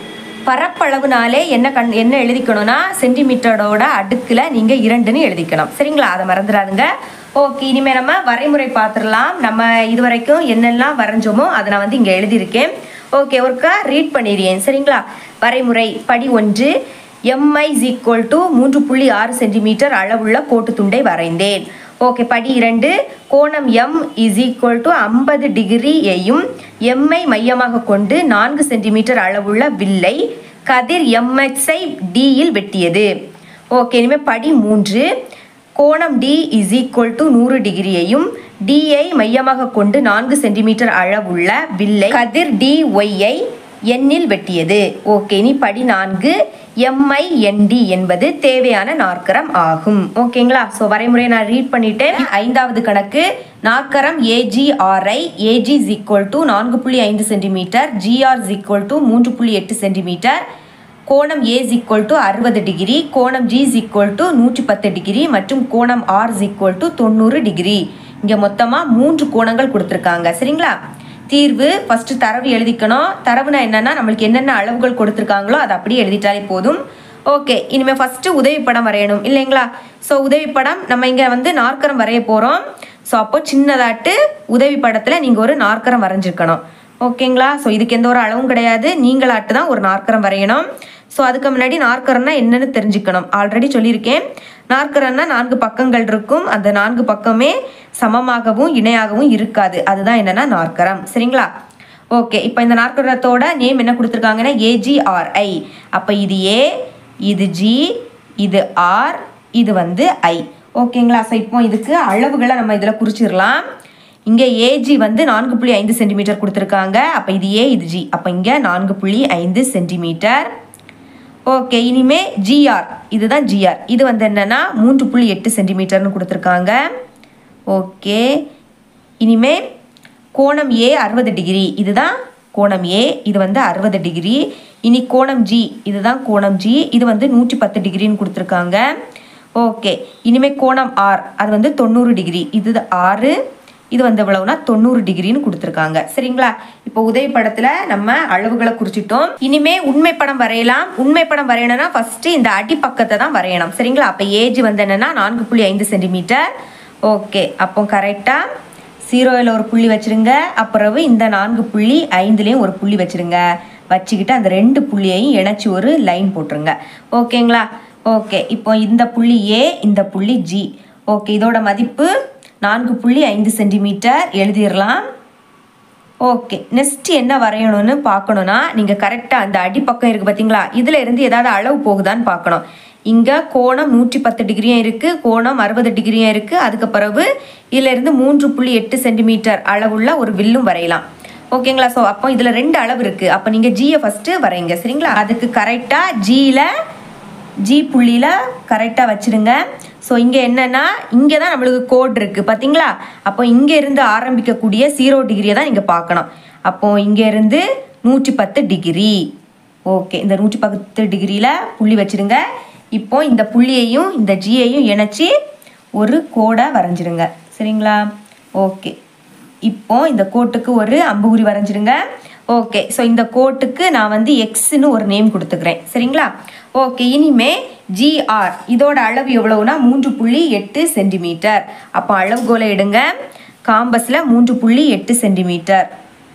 பரப்பளவுனாலே என்ன கண் என்ன எழுதிக்கணும்னா சென்டிமீட்டரோட அடுக்கில் நீங்கள் இரண்டுன்னு எழுதிக்கணும் சரிங்களா அதை மறந்துடாதுங்க ஓகே இனிமேல் நம்ம வரைமுறை பார்த்துடலாம் நம்ம இது வரைக்கும் என்னெல்லாம் வரைஞ்சோமோ அதை நான் வந்து இங்கே எழுதியிருக்கேன் ஓகே ஒருக்கா ரீட் பண்ணிடுறேன் சரிங்களா வரைமுறை படி ஒன்று எம்ஐ இஸ் ஈக்குவல் டு மூன்று புள்ளி ஆறு சென்டிமீட்டர் அளவுள்ள கோட்டு துண்டை வரைந்தேன் ஓகே படி இரண்டு கோணம் எம் இஸ் ஈக்குவல் டு ஐம்பது டிகிரியையும் எம்ஐ மையமாக கொண்டு நான்கு சென்டிமீட்டர் அளவுள்ள வில்லை கதிர் எம்எக்ஸை டியில் வெட்டியது ஓகே இனிமேல் படி மூன்று கோணம் டி இஸ் ஈக்குவல் டு நூறு டிகிரியையும் டிஐ மையமாக கொண்டு நான்கு சென்டிமீட்டர் அளவுள்ள வில்லை கதிர் டி ஒய்யை எண்ணில் வெட்டியது ஓகே இனி படி நான்கு எம்ஐஎன்டி என்பது தேவையான நாற்கரம் ஆகும் ஓகேங்களா ஸோ வரைமுறையை நான் ரீட் பண்ணிட்டேன் ஐந்தாவது கணக்கு நாற்கரம் AGRI AG is equal to நான்கு புள்ளி ஐந்து centimetre GR is equal to மூன்று புள்ளி எட்டு சென்டிமீட்டர் கோணம் ஏ இஸ் ஈக்குவல் டு அறுபது டிகிரி கோணம் ஜி இஸ் ஈக்குவல் டு நூற்றி பத்து டிகிரி மற்றும் கோணம் ஆர் இஸ் ஈக்குவல் டு தொண்ணூறு டிகிரி இங்கே மொத்தமாக மூன்று கோணங்கள் கொடுத்துருக்காங்க சரிங்களா தீர்வு ஃபஸ்ட்டு தரவு எழுதிக்கணும் தரவுனா என்னென்னா நம்மளுக்கு என்னென்ன அளவுகள் கொடுத்துருக்காங்களோ அதை அப்படியே எழுதிட்டாலே போதும் ஓகே இனிமேல் ஃபஸ்ட்டு உதவிப்படம் வரையணும் இல்லைங்களா ஸோ உதவிப்படம் நம்ம இங்கே வந்து நாற்கரம் வரைய போகிறோம் ஸோ அப்போ சின்னதாட்டு உதவி படத்தில் நீங்கள் ஒரு நாற்கரம் வரைஞ்சிருக்கணும் ஓகேங்களா ஸோ இதுக்கு எந்த ஒரு அளவும் கிடையாது நீங்களாட்டு தான் ஒரு நாற்கரம் வரையணும் ஸோ அதுக்கு முன்னாடி நாற்கரம்னா என்னன்னு தெரிஞ்சுக்கணும் ஆல்ரெடி சொல்லியிருக்கேன் நாற்கரம்னா நான்கு பக்கங்கள் இருக்கும் அந்த நான்கு பக்கமே சமமாகவும் இணையாகவும் இருக்காது அதுதான் என்னன்னா நாற்கரம் சரிங்களா ஓகே இப்போ இந்த நாற்கரத்தோட நேம் என்ன கொடுத்துருக்காங்கன்னா ஏஜிஆர்ஐ அப்போ இது ஏ இது ஜி இது ஆர் இது வந்து ஐ ஓகேங்களா ஸோ இப்போ இதுக்கு அளவுகளை நம்ம இதில் குறிச்சிடலாம் இங்கே ஏஜி வந்து நான்கு புள்ளி ஐந்து சென்டிமீட்டர் கொடுத்துருக்காங்க அப்போ இது ஏ இது ஜி அப்போ இங்கே நான்கு புள்ளி ஐந்து சென்டிமீட்டர் ஓகே இனிமே ஜிஆர் இதுதான் ஜிஆர் இது வந்து என்னென்னா மூன்று புள்ளி எட்டு சென்டிமீட்டர்னு கொடுத்துருக்காங்க ஓகே இனிமே கோணம் ஏ அறுபது டிகிரி இதுதான் கோணம் ஏ இது வந்து அறுபது டிகிரி இனி கோணம் ஜி இதுதான் கோணம் ஜி இது வந்து நூற்றி பத்து டிகிரின்னு கொடுத்துருக்காங்க ஓகே இனிமே கோணம் ஆர் அது வந்து தொண்ணூறு டிகிரி இது ஆறு இது வந்து எவ்வளவுனா தொண்ணூறு டிகிரின்னு கொடுத்துருக்காங்க சரிங்களா இப்போ உதவி படத்துல நம்ம அளவுகளை குறிச்சிட்டோம் இனிமே உண்மை படம் வரையலாம் உண்மை படம் வரையணும்னா ஃபர்ஸ்ட் இந்த அடிப்பக்கத்தை தான் வரையணும் சரிங்களா அப்போ ஏஜ் வந்து என்னன்னா நான்கு புள்ளி ஐந்து சென்டிமீட்டர் ஓகே அப்போ கரெக்டாக ஜீரோவில் ஒரு புள்ளி வச்சிருங்க அப்புறம் இந்த நான்கு புள்ளி ஐந்துலேயும் ஒரு புள்ளி வச்சிருங்க வச்சுக்கிட்டு அந்த ரெண்டு புள்ளியையும் இணைச்சி ஒரு லைன் போட்டுருங்க ஓகேங்களா ஓகே இப்போ இந்த புள்ளி ஏ இந்த புள்ளி ஜி ஓகே இதோட மதிப்பு நான்கு புள்ளி ஐந்து சென்டிமீட்டர் எழுதிடலாம் ஓகே நெக்ஸ்ட் என்ன வரையணும்னு பார்க்கணுன்னா நீங்கள் கரெக்டாக அந்த அடிப்பக்கம் இருக்குது பார்த்தீங்களா இதில் இருந்து ஏதாவது அளவு போகுதான்னு பார்க்கணும் இங்கே கோணம் நூற்றி பத்து டிகிரியும் இருக்குது கோணம் அறுபது டிகிரியும் இருக்குது அதுக்கு பிறகு இதிலிருந்து மூன்று புள்ளி எட்டு சென்டிமீட்டர் அளவுள்ள ஒரு வில்லும் வரையலாம் ஓகேங்களா ஸோ அப்போ இதில் ரெண்டு அளவு இருக்குது அப்போ நீங்கள் ஜியை ஃபஸ்ட்டு வரைங்க சரிங்களா அதுக்கு கரெக்டாக ஜியில் ஜி புள்ளியில் கரெக்டாக வச்சுருங்க ஸோ இங்கே என்னென்னா இங்கே தான் நம்மளுக்கு கோட் இருக்குது பார்த்தீங்களா அப்போ இங்கே இருந்து ஆரம்பிக்கக்கூடிய ஜீரோ டிகிரியை தான் நீங்கள் பார்க்கணும் அப்போது இங்கே இருந்து நூற்றி பத்து டிகிரி ஓகே இந்த நூற்றி பத்து டிகிரியில் புள்ளி வச்சுருங்க இப்போ இந்த புள்ளியையும் இந்த ஜியையும் இணைச்சி ஒரு கோடை வரைஞ்சிருங்க சரிங்களா ஓகே இப்போ இந்த கோட்டுக்கு ஒரு அம்புகுறி வரைஞ்சிருங்க ஓகே ஸோ இந்த கோட்டுக்கு நான் வந்து எக்ஸ்னு ஒரு நேம் கொடுத்துக்கிறேன் சரிங்களா ஓகே இனிமே ஜிஆர் இதோட அளவு எவ்வளவுனா மூன்று புள்ளி எட்டு சென்டிமீட்டர் அப்போ அளவுகோலை எடுங்க காம்பஸில் மூன்று புள்ளி எட்டு சென்டிமீட்டர்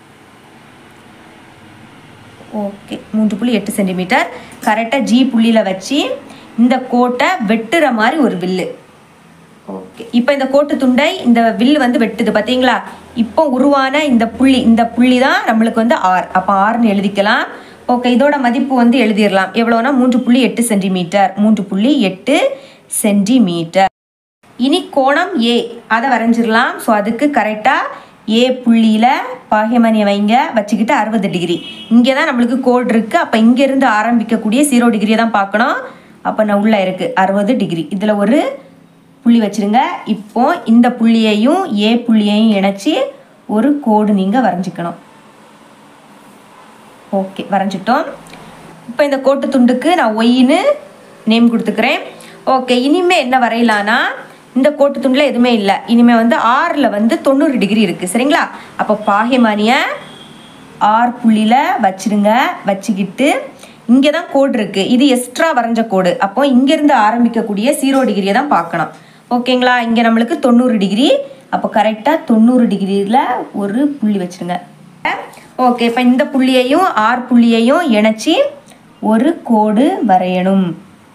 ஓகே மூன்று புள்ளி எட்டு சென்டிமீட்டர் கரெக்டாக ஜி புள்ளியில் வச்சு இந்த கோட்டை வெட்டுற மாதிரி ஒரு வில்லு ஓகே இப்போ இந்த கோட்டு துண்டை இந்த வில் வந்து வெட்டுது பார்த்தீங்களா இப்போ உருவான இந்த புள்ளி இந்த புள்ளி தான் நம்மளுக்கு வந்து ஆர் அப்போ ஆர்னு எழுதிக்கலாம் ஓகே இதோட மதிப்பு வந்து எழுதிடலாம் எவ்வளோனா மூன்று புள்ளி எட்டு சென்டிமீட்டர் மூன்று புள்ளி எட்டு சென்டிமீட்டர் இனி கோணம் ஏ அதை வரைஞ்சிடலாம் ஸோ அதுக்கு கரெக்டாக ஏ புள்ளியில் பாகியமணியை வைங்க வச்சுக்கிட்டு அறுபது டிகிரி இங்கே தான் நம்மளுக்கு கோடு இருக்குது அப்போ இங்கேருந்து ஆரம்பிக்கக்கூடிய ஜீரோ டிகிரியை தான் பார்க்கணும் அப்போ நான் உள்ளே இருக்குது அறுபது டிகிரி இதில் ஒரு புள்ளி வச்சிருங்க இப்போ இந்த புள்ளியையும் ஏ புள்ளியையும் இணைச்சி ஒரு கோடு நீங்கள் வரைஞ்சிக்கணும் ஓகே வரைஞ்சிட்டோம் இப்போ இந்த கோட்டு துண்டுக்கு நான் ஒய்னு நேம் கொடுத்துக்கிறேன் ஓகே இனிமேல் என்ன வரையலான்னா இந்த கோட்டு துண்டில் எதுவுமே இல்லை இனிமேல் வந்து ஆறில் வந்து தொண்ணூறு டிகிரி இருக்குது சரிங்களா அப்போ பாகியமானியை ஆர் புள்ளியில் வச்சிருங்க வச்சுக்கிட்டு இங்கே தான் கோடு இருக்குது இது எக்ஸ்ட்ரா வரைஞ்ச கோடு அப்போ இங்கேருந்து ஆரம்பிக்கக்கூடிய ஜீரோ டிகிரியை தான் பார்க்கணும் ஓகேங்களா இங்கே நம்மளுக்கு தொண்ணூறு டிகிரி அப்போ கரெக்டாக தொண்ணூறு டிகிரியில் ஒரு புள்ளி வச்சுருங்க ஓகே இப்போ இந்த புள்ளியையும் ஆர் புள்ளியையும் இணைச்சி ஒரு கோடு வரையணும்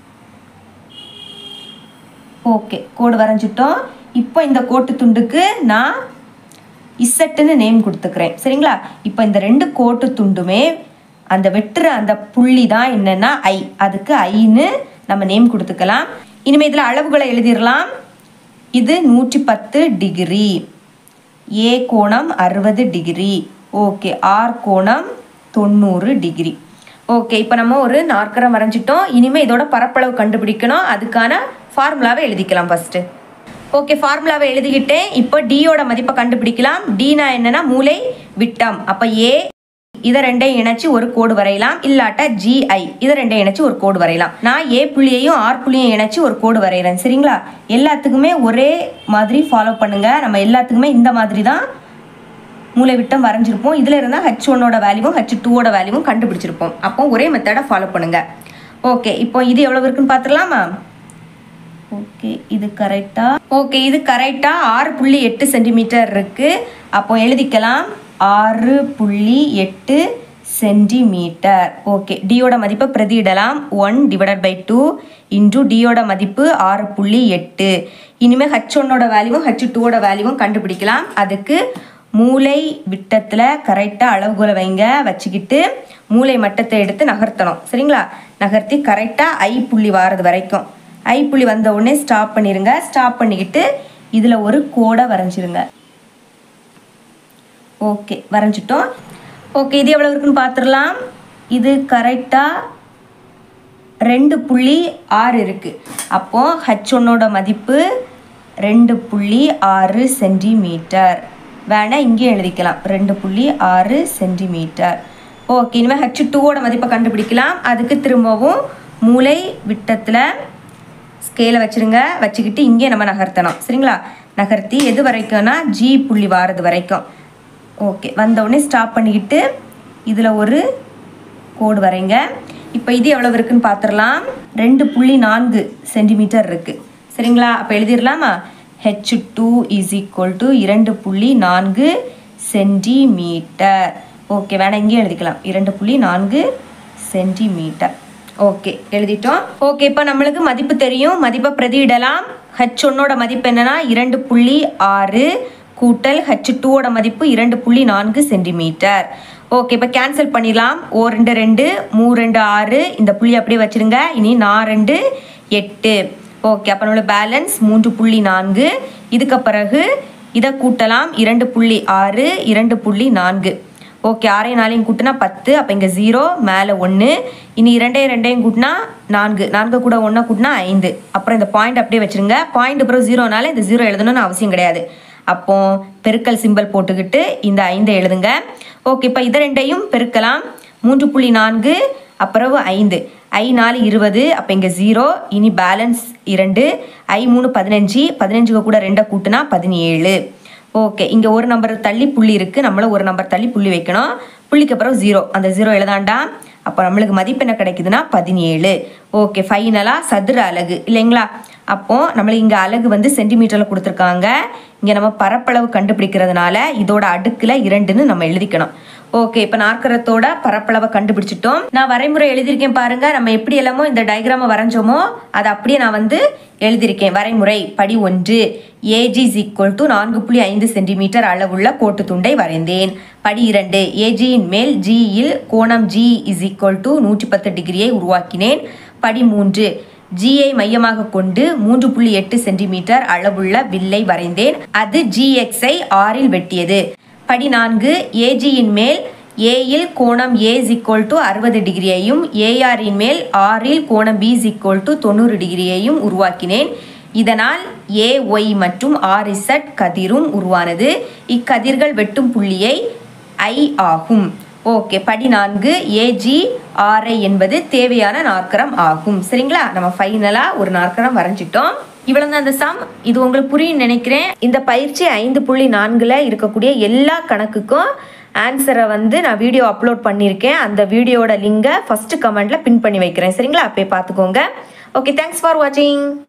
ஓகே கோடு வரைஞ்சிட்டோம் இப்போ இந்த கோட்டு துண்டுக்கு நான் இசட்டுன்னு நேம் கொடுத்துக்கிறேன் சரிங்களா இப்போ இந்த ரெண்டு கோட்டு துண்டுமே அந்த வெட்டுற அந்த புள்ளி தான் என்னென்னா ஐ அதுக்கு ஐன்னு நம்ம நேம் கொடுத்துக்கலாம் இனிமேல் இதில் அளவுகளை எழுதிடலாம் இது நூற்றி பத்து டிகிரி ஏ கோணம் அறுபது டிகிரி ஓகே ஆர் கோணம் தொண்ணூறு டிகிரி ஓகே இப்போ நம்ம ஒரு நாற்கரம் வரைஞ்சிட்டோம் இனிமேல் இதோட பரப்பளவு கண்டுபிடிக்கணும் அதுக்கான ஃபார்முலாவை எழுதிக்கலாம் ஃபஸ்ட்டு ஓகே ஃபார்முலாவை எழுதிக்கிட்டேன் இப்போ டியோட மதிப்பை கண்டுபிடிக்கலாம் டினா என்னன்னா மூளை விட்டம் அப்போ ஏ இதை ரெண்டையும் இணைச்சு ஒரு கோடு வரையலாம் இல்லாட்டா ஜிஐ இதை ரெண்டையும் இணைச்சு ஒரு கோடு வரையலாம் நான் ஏ புள்ளியையும் ஆர் புள்ளியையும் இணைச்சு ஒரு கோடு வரைகிறேன் சரிங்களா எல்லாத்துக்குமே ஒரே மாதிரி ஃபாலோ பண்ணுங்க நம்ம எல்லாத்துக்குமே இந்த மாதிரி தான் மூளை விட்டம் வரைஞ்சிருப்போம் இதில் இருந்தால் ஹச் ஒன்னோட வேல்யூவும் ஹச் டூவோட வேல்யூவும் கண்டுபிடிச்சிருப்போம் அப்போ ஒரே மெத்தடை ஃபாலோ பண்ணுங்க ஓகே இப்போ இது எவ்வளோ இருக்குன்னு பார்த்துடலாமா ஓகே இது கரெக்டா ஓகே இது கரெக்டா ஆறு புள்ளி எட்டு சென்டிமீட்டர் இருக்கு அப்போ எழுதிக்கலாம் ஆறு புள்ளி எட்டு சென்டிமீட்டர் ஓகே டியோட மதிப்பை பிரதியிடலாம் one divided by two into டியோட மதிப்பு ஆறு புள்ளி எட்டு இனிமேல் ஹச் ஒன்னோட வேல்யூவும் ஹச் டூவோட வேல்யூவும் கண்டுபிடிக்கலாம் அதுக்கு மூளை விட்டத்தில் கரெக்டாக அளவுகோலை வைங்க வச்சுக்கிட்டு மூளை மட்டத்தை எடுத்து நகர்த்தணும் சரிங்களா நகர்த்தி கரெக்டாக ஐ புள்ளி வாரது வரைக்கும் ஐ புள்ளி வந்த உடனே ஸ்டாப் பண்ணிடுங்க ஸ்டாப் பண்ணிக்கிட்டு இதில் ஒரு கோடை வரைஞ்சிருங்க ஓகே வரைஞ்சிட்டோம் ஓகே இது எவ்வளோ இருக்குன்னு பார்த்துடலாம் இது கரெக்டாக ரெண்டு புள்ளி ஆறு இருக்குது அப்போது ஹச் ஒன்னோட மதிப்பு ரெண்டு புள்ளி ஆறு சென்டிமீட்டர் வேணால் இங்கே எழுதிக்கலாம் ரெண்டு புள்ளி ஆறு சென்டிமீட்டர் ஓகே இனிமேல் ஹச் டூவோட மதிப்பை கண்டுபிடிக்கலாம் அதுக்கு திரும்பவும் மூளை விட்டத்தில் ஸ்கேலை வச்சுருங்க வச்சுக்கிட்டு இங்கே நம்ம நகர்த்தணும் சரிங்களா நகர்த்தி எது வரைக்கும்னா ஜி புள்ளி வாரது வரைக்கும் ஓகே வந்த உடனே ஸ்டாப் பண்ணிக்கிட்டு இதில் ஒரு கோடு வரைங்க இப்போ இது எவ்வளவு இருக்குன்னு பார்த்துடலாம் ரெண்டு புள்ளி நான்கு சென்டிமீட்டர் இருக்குது சரிங்களா அப்போ எழுதிடலாமா H two is equal to இரண்டு புள்ளி நான்கு சென்டிமீட்டர் ஓகே வேணா இங்கே எழுதிக்கலாம் இரண்டு புள்ளி நான்கு சென்டிமீட்டர் ஓகே எழுதிட்டோம் ஓகே இப்போ நம்மளுக்கு மதிப்பு தெரியும் மதிப்பை பிரதியிடலாம் ஹச் ஒன்னோட மதிப்பு என்னன்னா இரண்டு புள்ளி ஆறு கூட்டல் ஹச் டூவோட மதிப்பு இரண்டு புள்ளி நான்கு சென்டிமீட்டர் ஓகே இப்போ கேன்சல் பண்ணிடலாம் ஓ ரெண்டு ரெண்டு மூ ரெண்டு ஆறு இந்த புள்ளி அப்படியே வச்சிருங்க இனி நான் ரெண்டு எட்டு ஓகே அப்போ நம்மளோட பேலன்ஸ் மூன்று புள்ளி நான்கு இதுக்கு பிறகு இதை கூட்டலாம் இரண்டு புள்ளி ஆறு இரண்டு புள்ளி நான்கு ஓகே ஆறையும் நாலையும் கூட்டினா பத்து அப்போ இங்கே ஜீரோ மேலே ஒன்று இனி இரண்டையும் ரெண்டையும் கூட்டினா நான்கு நான்கு கூட ஒன்றை கூட்டினா ஐந்து அப்புறம் இந்த பாயிண்ட் அப்படியே வச்சுருங்க பாயிண்ட் அப்புறம் ஜீரோனால இந்த ஜீரோ எழுதணும்னு அவசியம் கிடையாது அப்போ பெருக்கல் சிம்பல் போட்டுக்கிட்டு இந்த ஐந்தை எழுதுங்க ஓகே இப்போ இதை ரெண்டையும் பெருக்கலாம் மூன்று புள்ளி நான்கு அப்புறம் ஐந்து ஐ நாலு இருபது அப்போ இங்கே ஜீரோ இனி பேலன்ஸ் இரண்டு ஐ மூணு பதினஞ்சு பதினஞ்சுக்கு கூட ரெண்டை கூட்டினா பதினேழு ஓகே இங்கே ஒரு நம்பர் தள்ளி புள்ளி இருக்குது நம்மளும் ஒரு நம்பர் தள்ளி புள்ளி வைக்கணும் புள்ளிக்கு அப்புறம் ஜீரோ அந்த ஜீரோ எழுதாண்டா அப்போ நம்மளுக்கு மதிப்பு என்ன கிடைக்குதுன்னா பதினேழு ஓகே ஃபைனலாக சதுர அலகு இல்லைங்களா அப்போ நம்மளுக்கு இங்கே அலகு வந்து சென்டிமீட்டரில் கொடுத்துருக்காங்க இங்கே நம்ம பரப்பளவு கண்டுபிடிக்கிறதுனால இதோட அடுக்கில் இரண்டுன்னு நம்ம எழுதிக்கணும் ஓகே இப்போ நாற்கரத்தோட பரப்பளவை கண்டுபிடிச்சிட்டோம் நான் வரைமுறை எழுதியிருக்கேன் பாருங்க நம்ம எப்படி எல்லாமோ இந்த டயக்ராமை வரைஞ்சோமோ அதை அப்படியே நான் வந்து எழுதியிருக்கேன் வரைமுறை படி ஒன்று ஏஜி இஸ் ஈக்குவல் டு நான்கு புள்ளி ஐந்து சென்டிமீட்டர் அளவுள்ள கோட்டு துண்டை வரைந்தேன் படி இரண்டு ஏஜியின் மேல் ஜியில் கோணம் ஜி இஸ் ஈக்குவல் டு நூற்றி பத்து டிகிரியை உருவாக்கினேன் படி மூன்று ஜியை மையமாக கொண்டு மூன்று புள்ளி எட்டு சென்டிமீட்டர் அளவுள்ள வில்லை வரைந்தேன் அது ஜிஎக்ஸை ஆறில் வெட்டியது படி நான்கு ஏஜியின் மேல் ஏயில் கோணம் ஏ இக்குவல் டு அறுபது டிகிரியையும் ஏஆரின் மேல் ஆறில் கோணம் பி இக்குவல் டு தொண்ணூறு டிகிரியையும் உருவாக்கினேன் இதனால் ஏ ஒய் மற்றும் ஆர் இசட் கதிரும் உருவானது இக்கதிர்கள் வெட்டும் புள்ளியை ஐ ஆகும் ஓகே படி நான்கு ஏஜி ஆர்ஐ என்பது தேவையான நாற்கரம் ஆகும் சரிங்களா நம்ம ஃபைனலாக ஒரு நாற்கரம் வரைஞ்சிட்டோம் இவ்வளோ தான் அந்த சம் இது உங்களுக்கு புரியும் நினைக்கிறேன் இந்த பயிற்சி ஐந்து புள்ளி நான்கில் இருக்கக்கூடிய எல்லா கணக்குக்கும் ஆன்சரை வந்து நான் வீடியோ அப்லோட் பண்ணியிருக்கேன் அந்த வீடியோட லிங்கை ஃபஸ்ட்டு கமெண்ட்டில் பின் பண்ணி வைக்கிறேன் சரிங்களா அப்போ பார்த்துக்கோங்க ஓகே தேங்க்ஸ் ஃபார் வாட்சிங்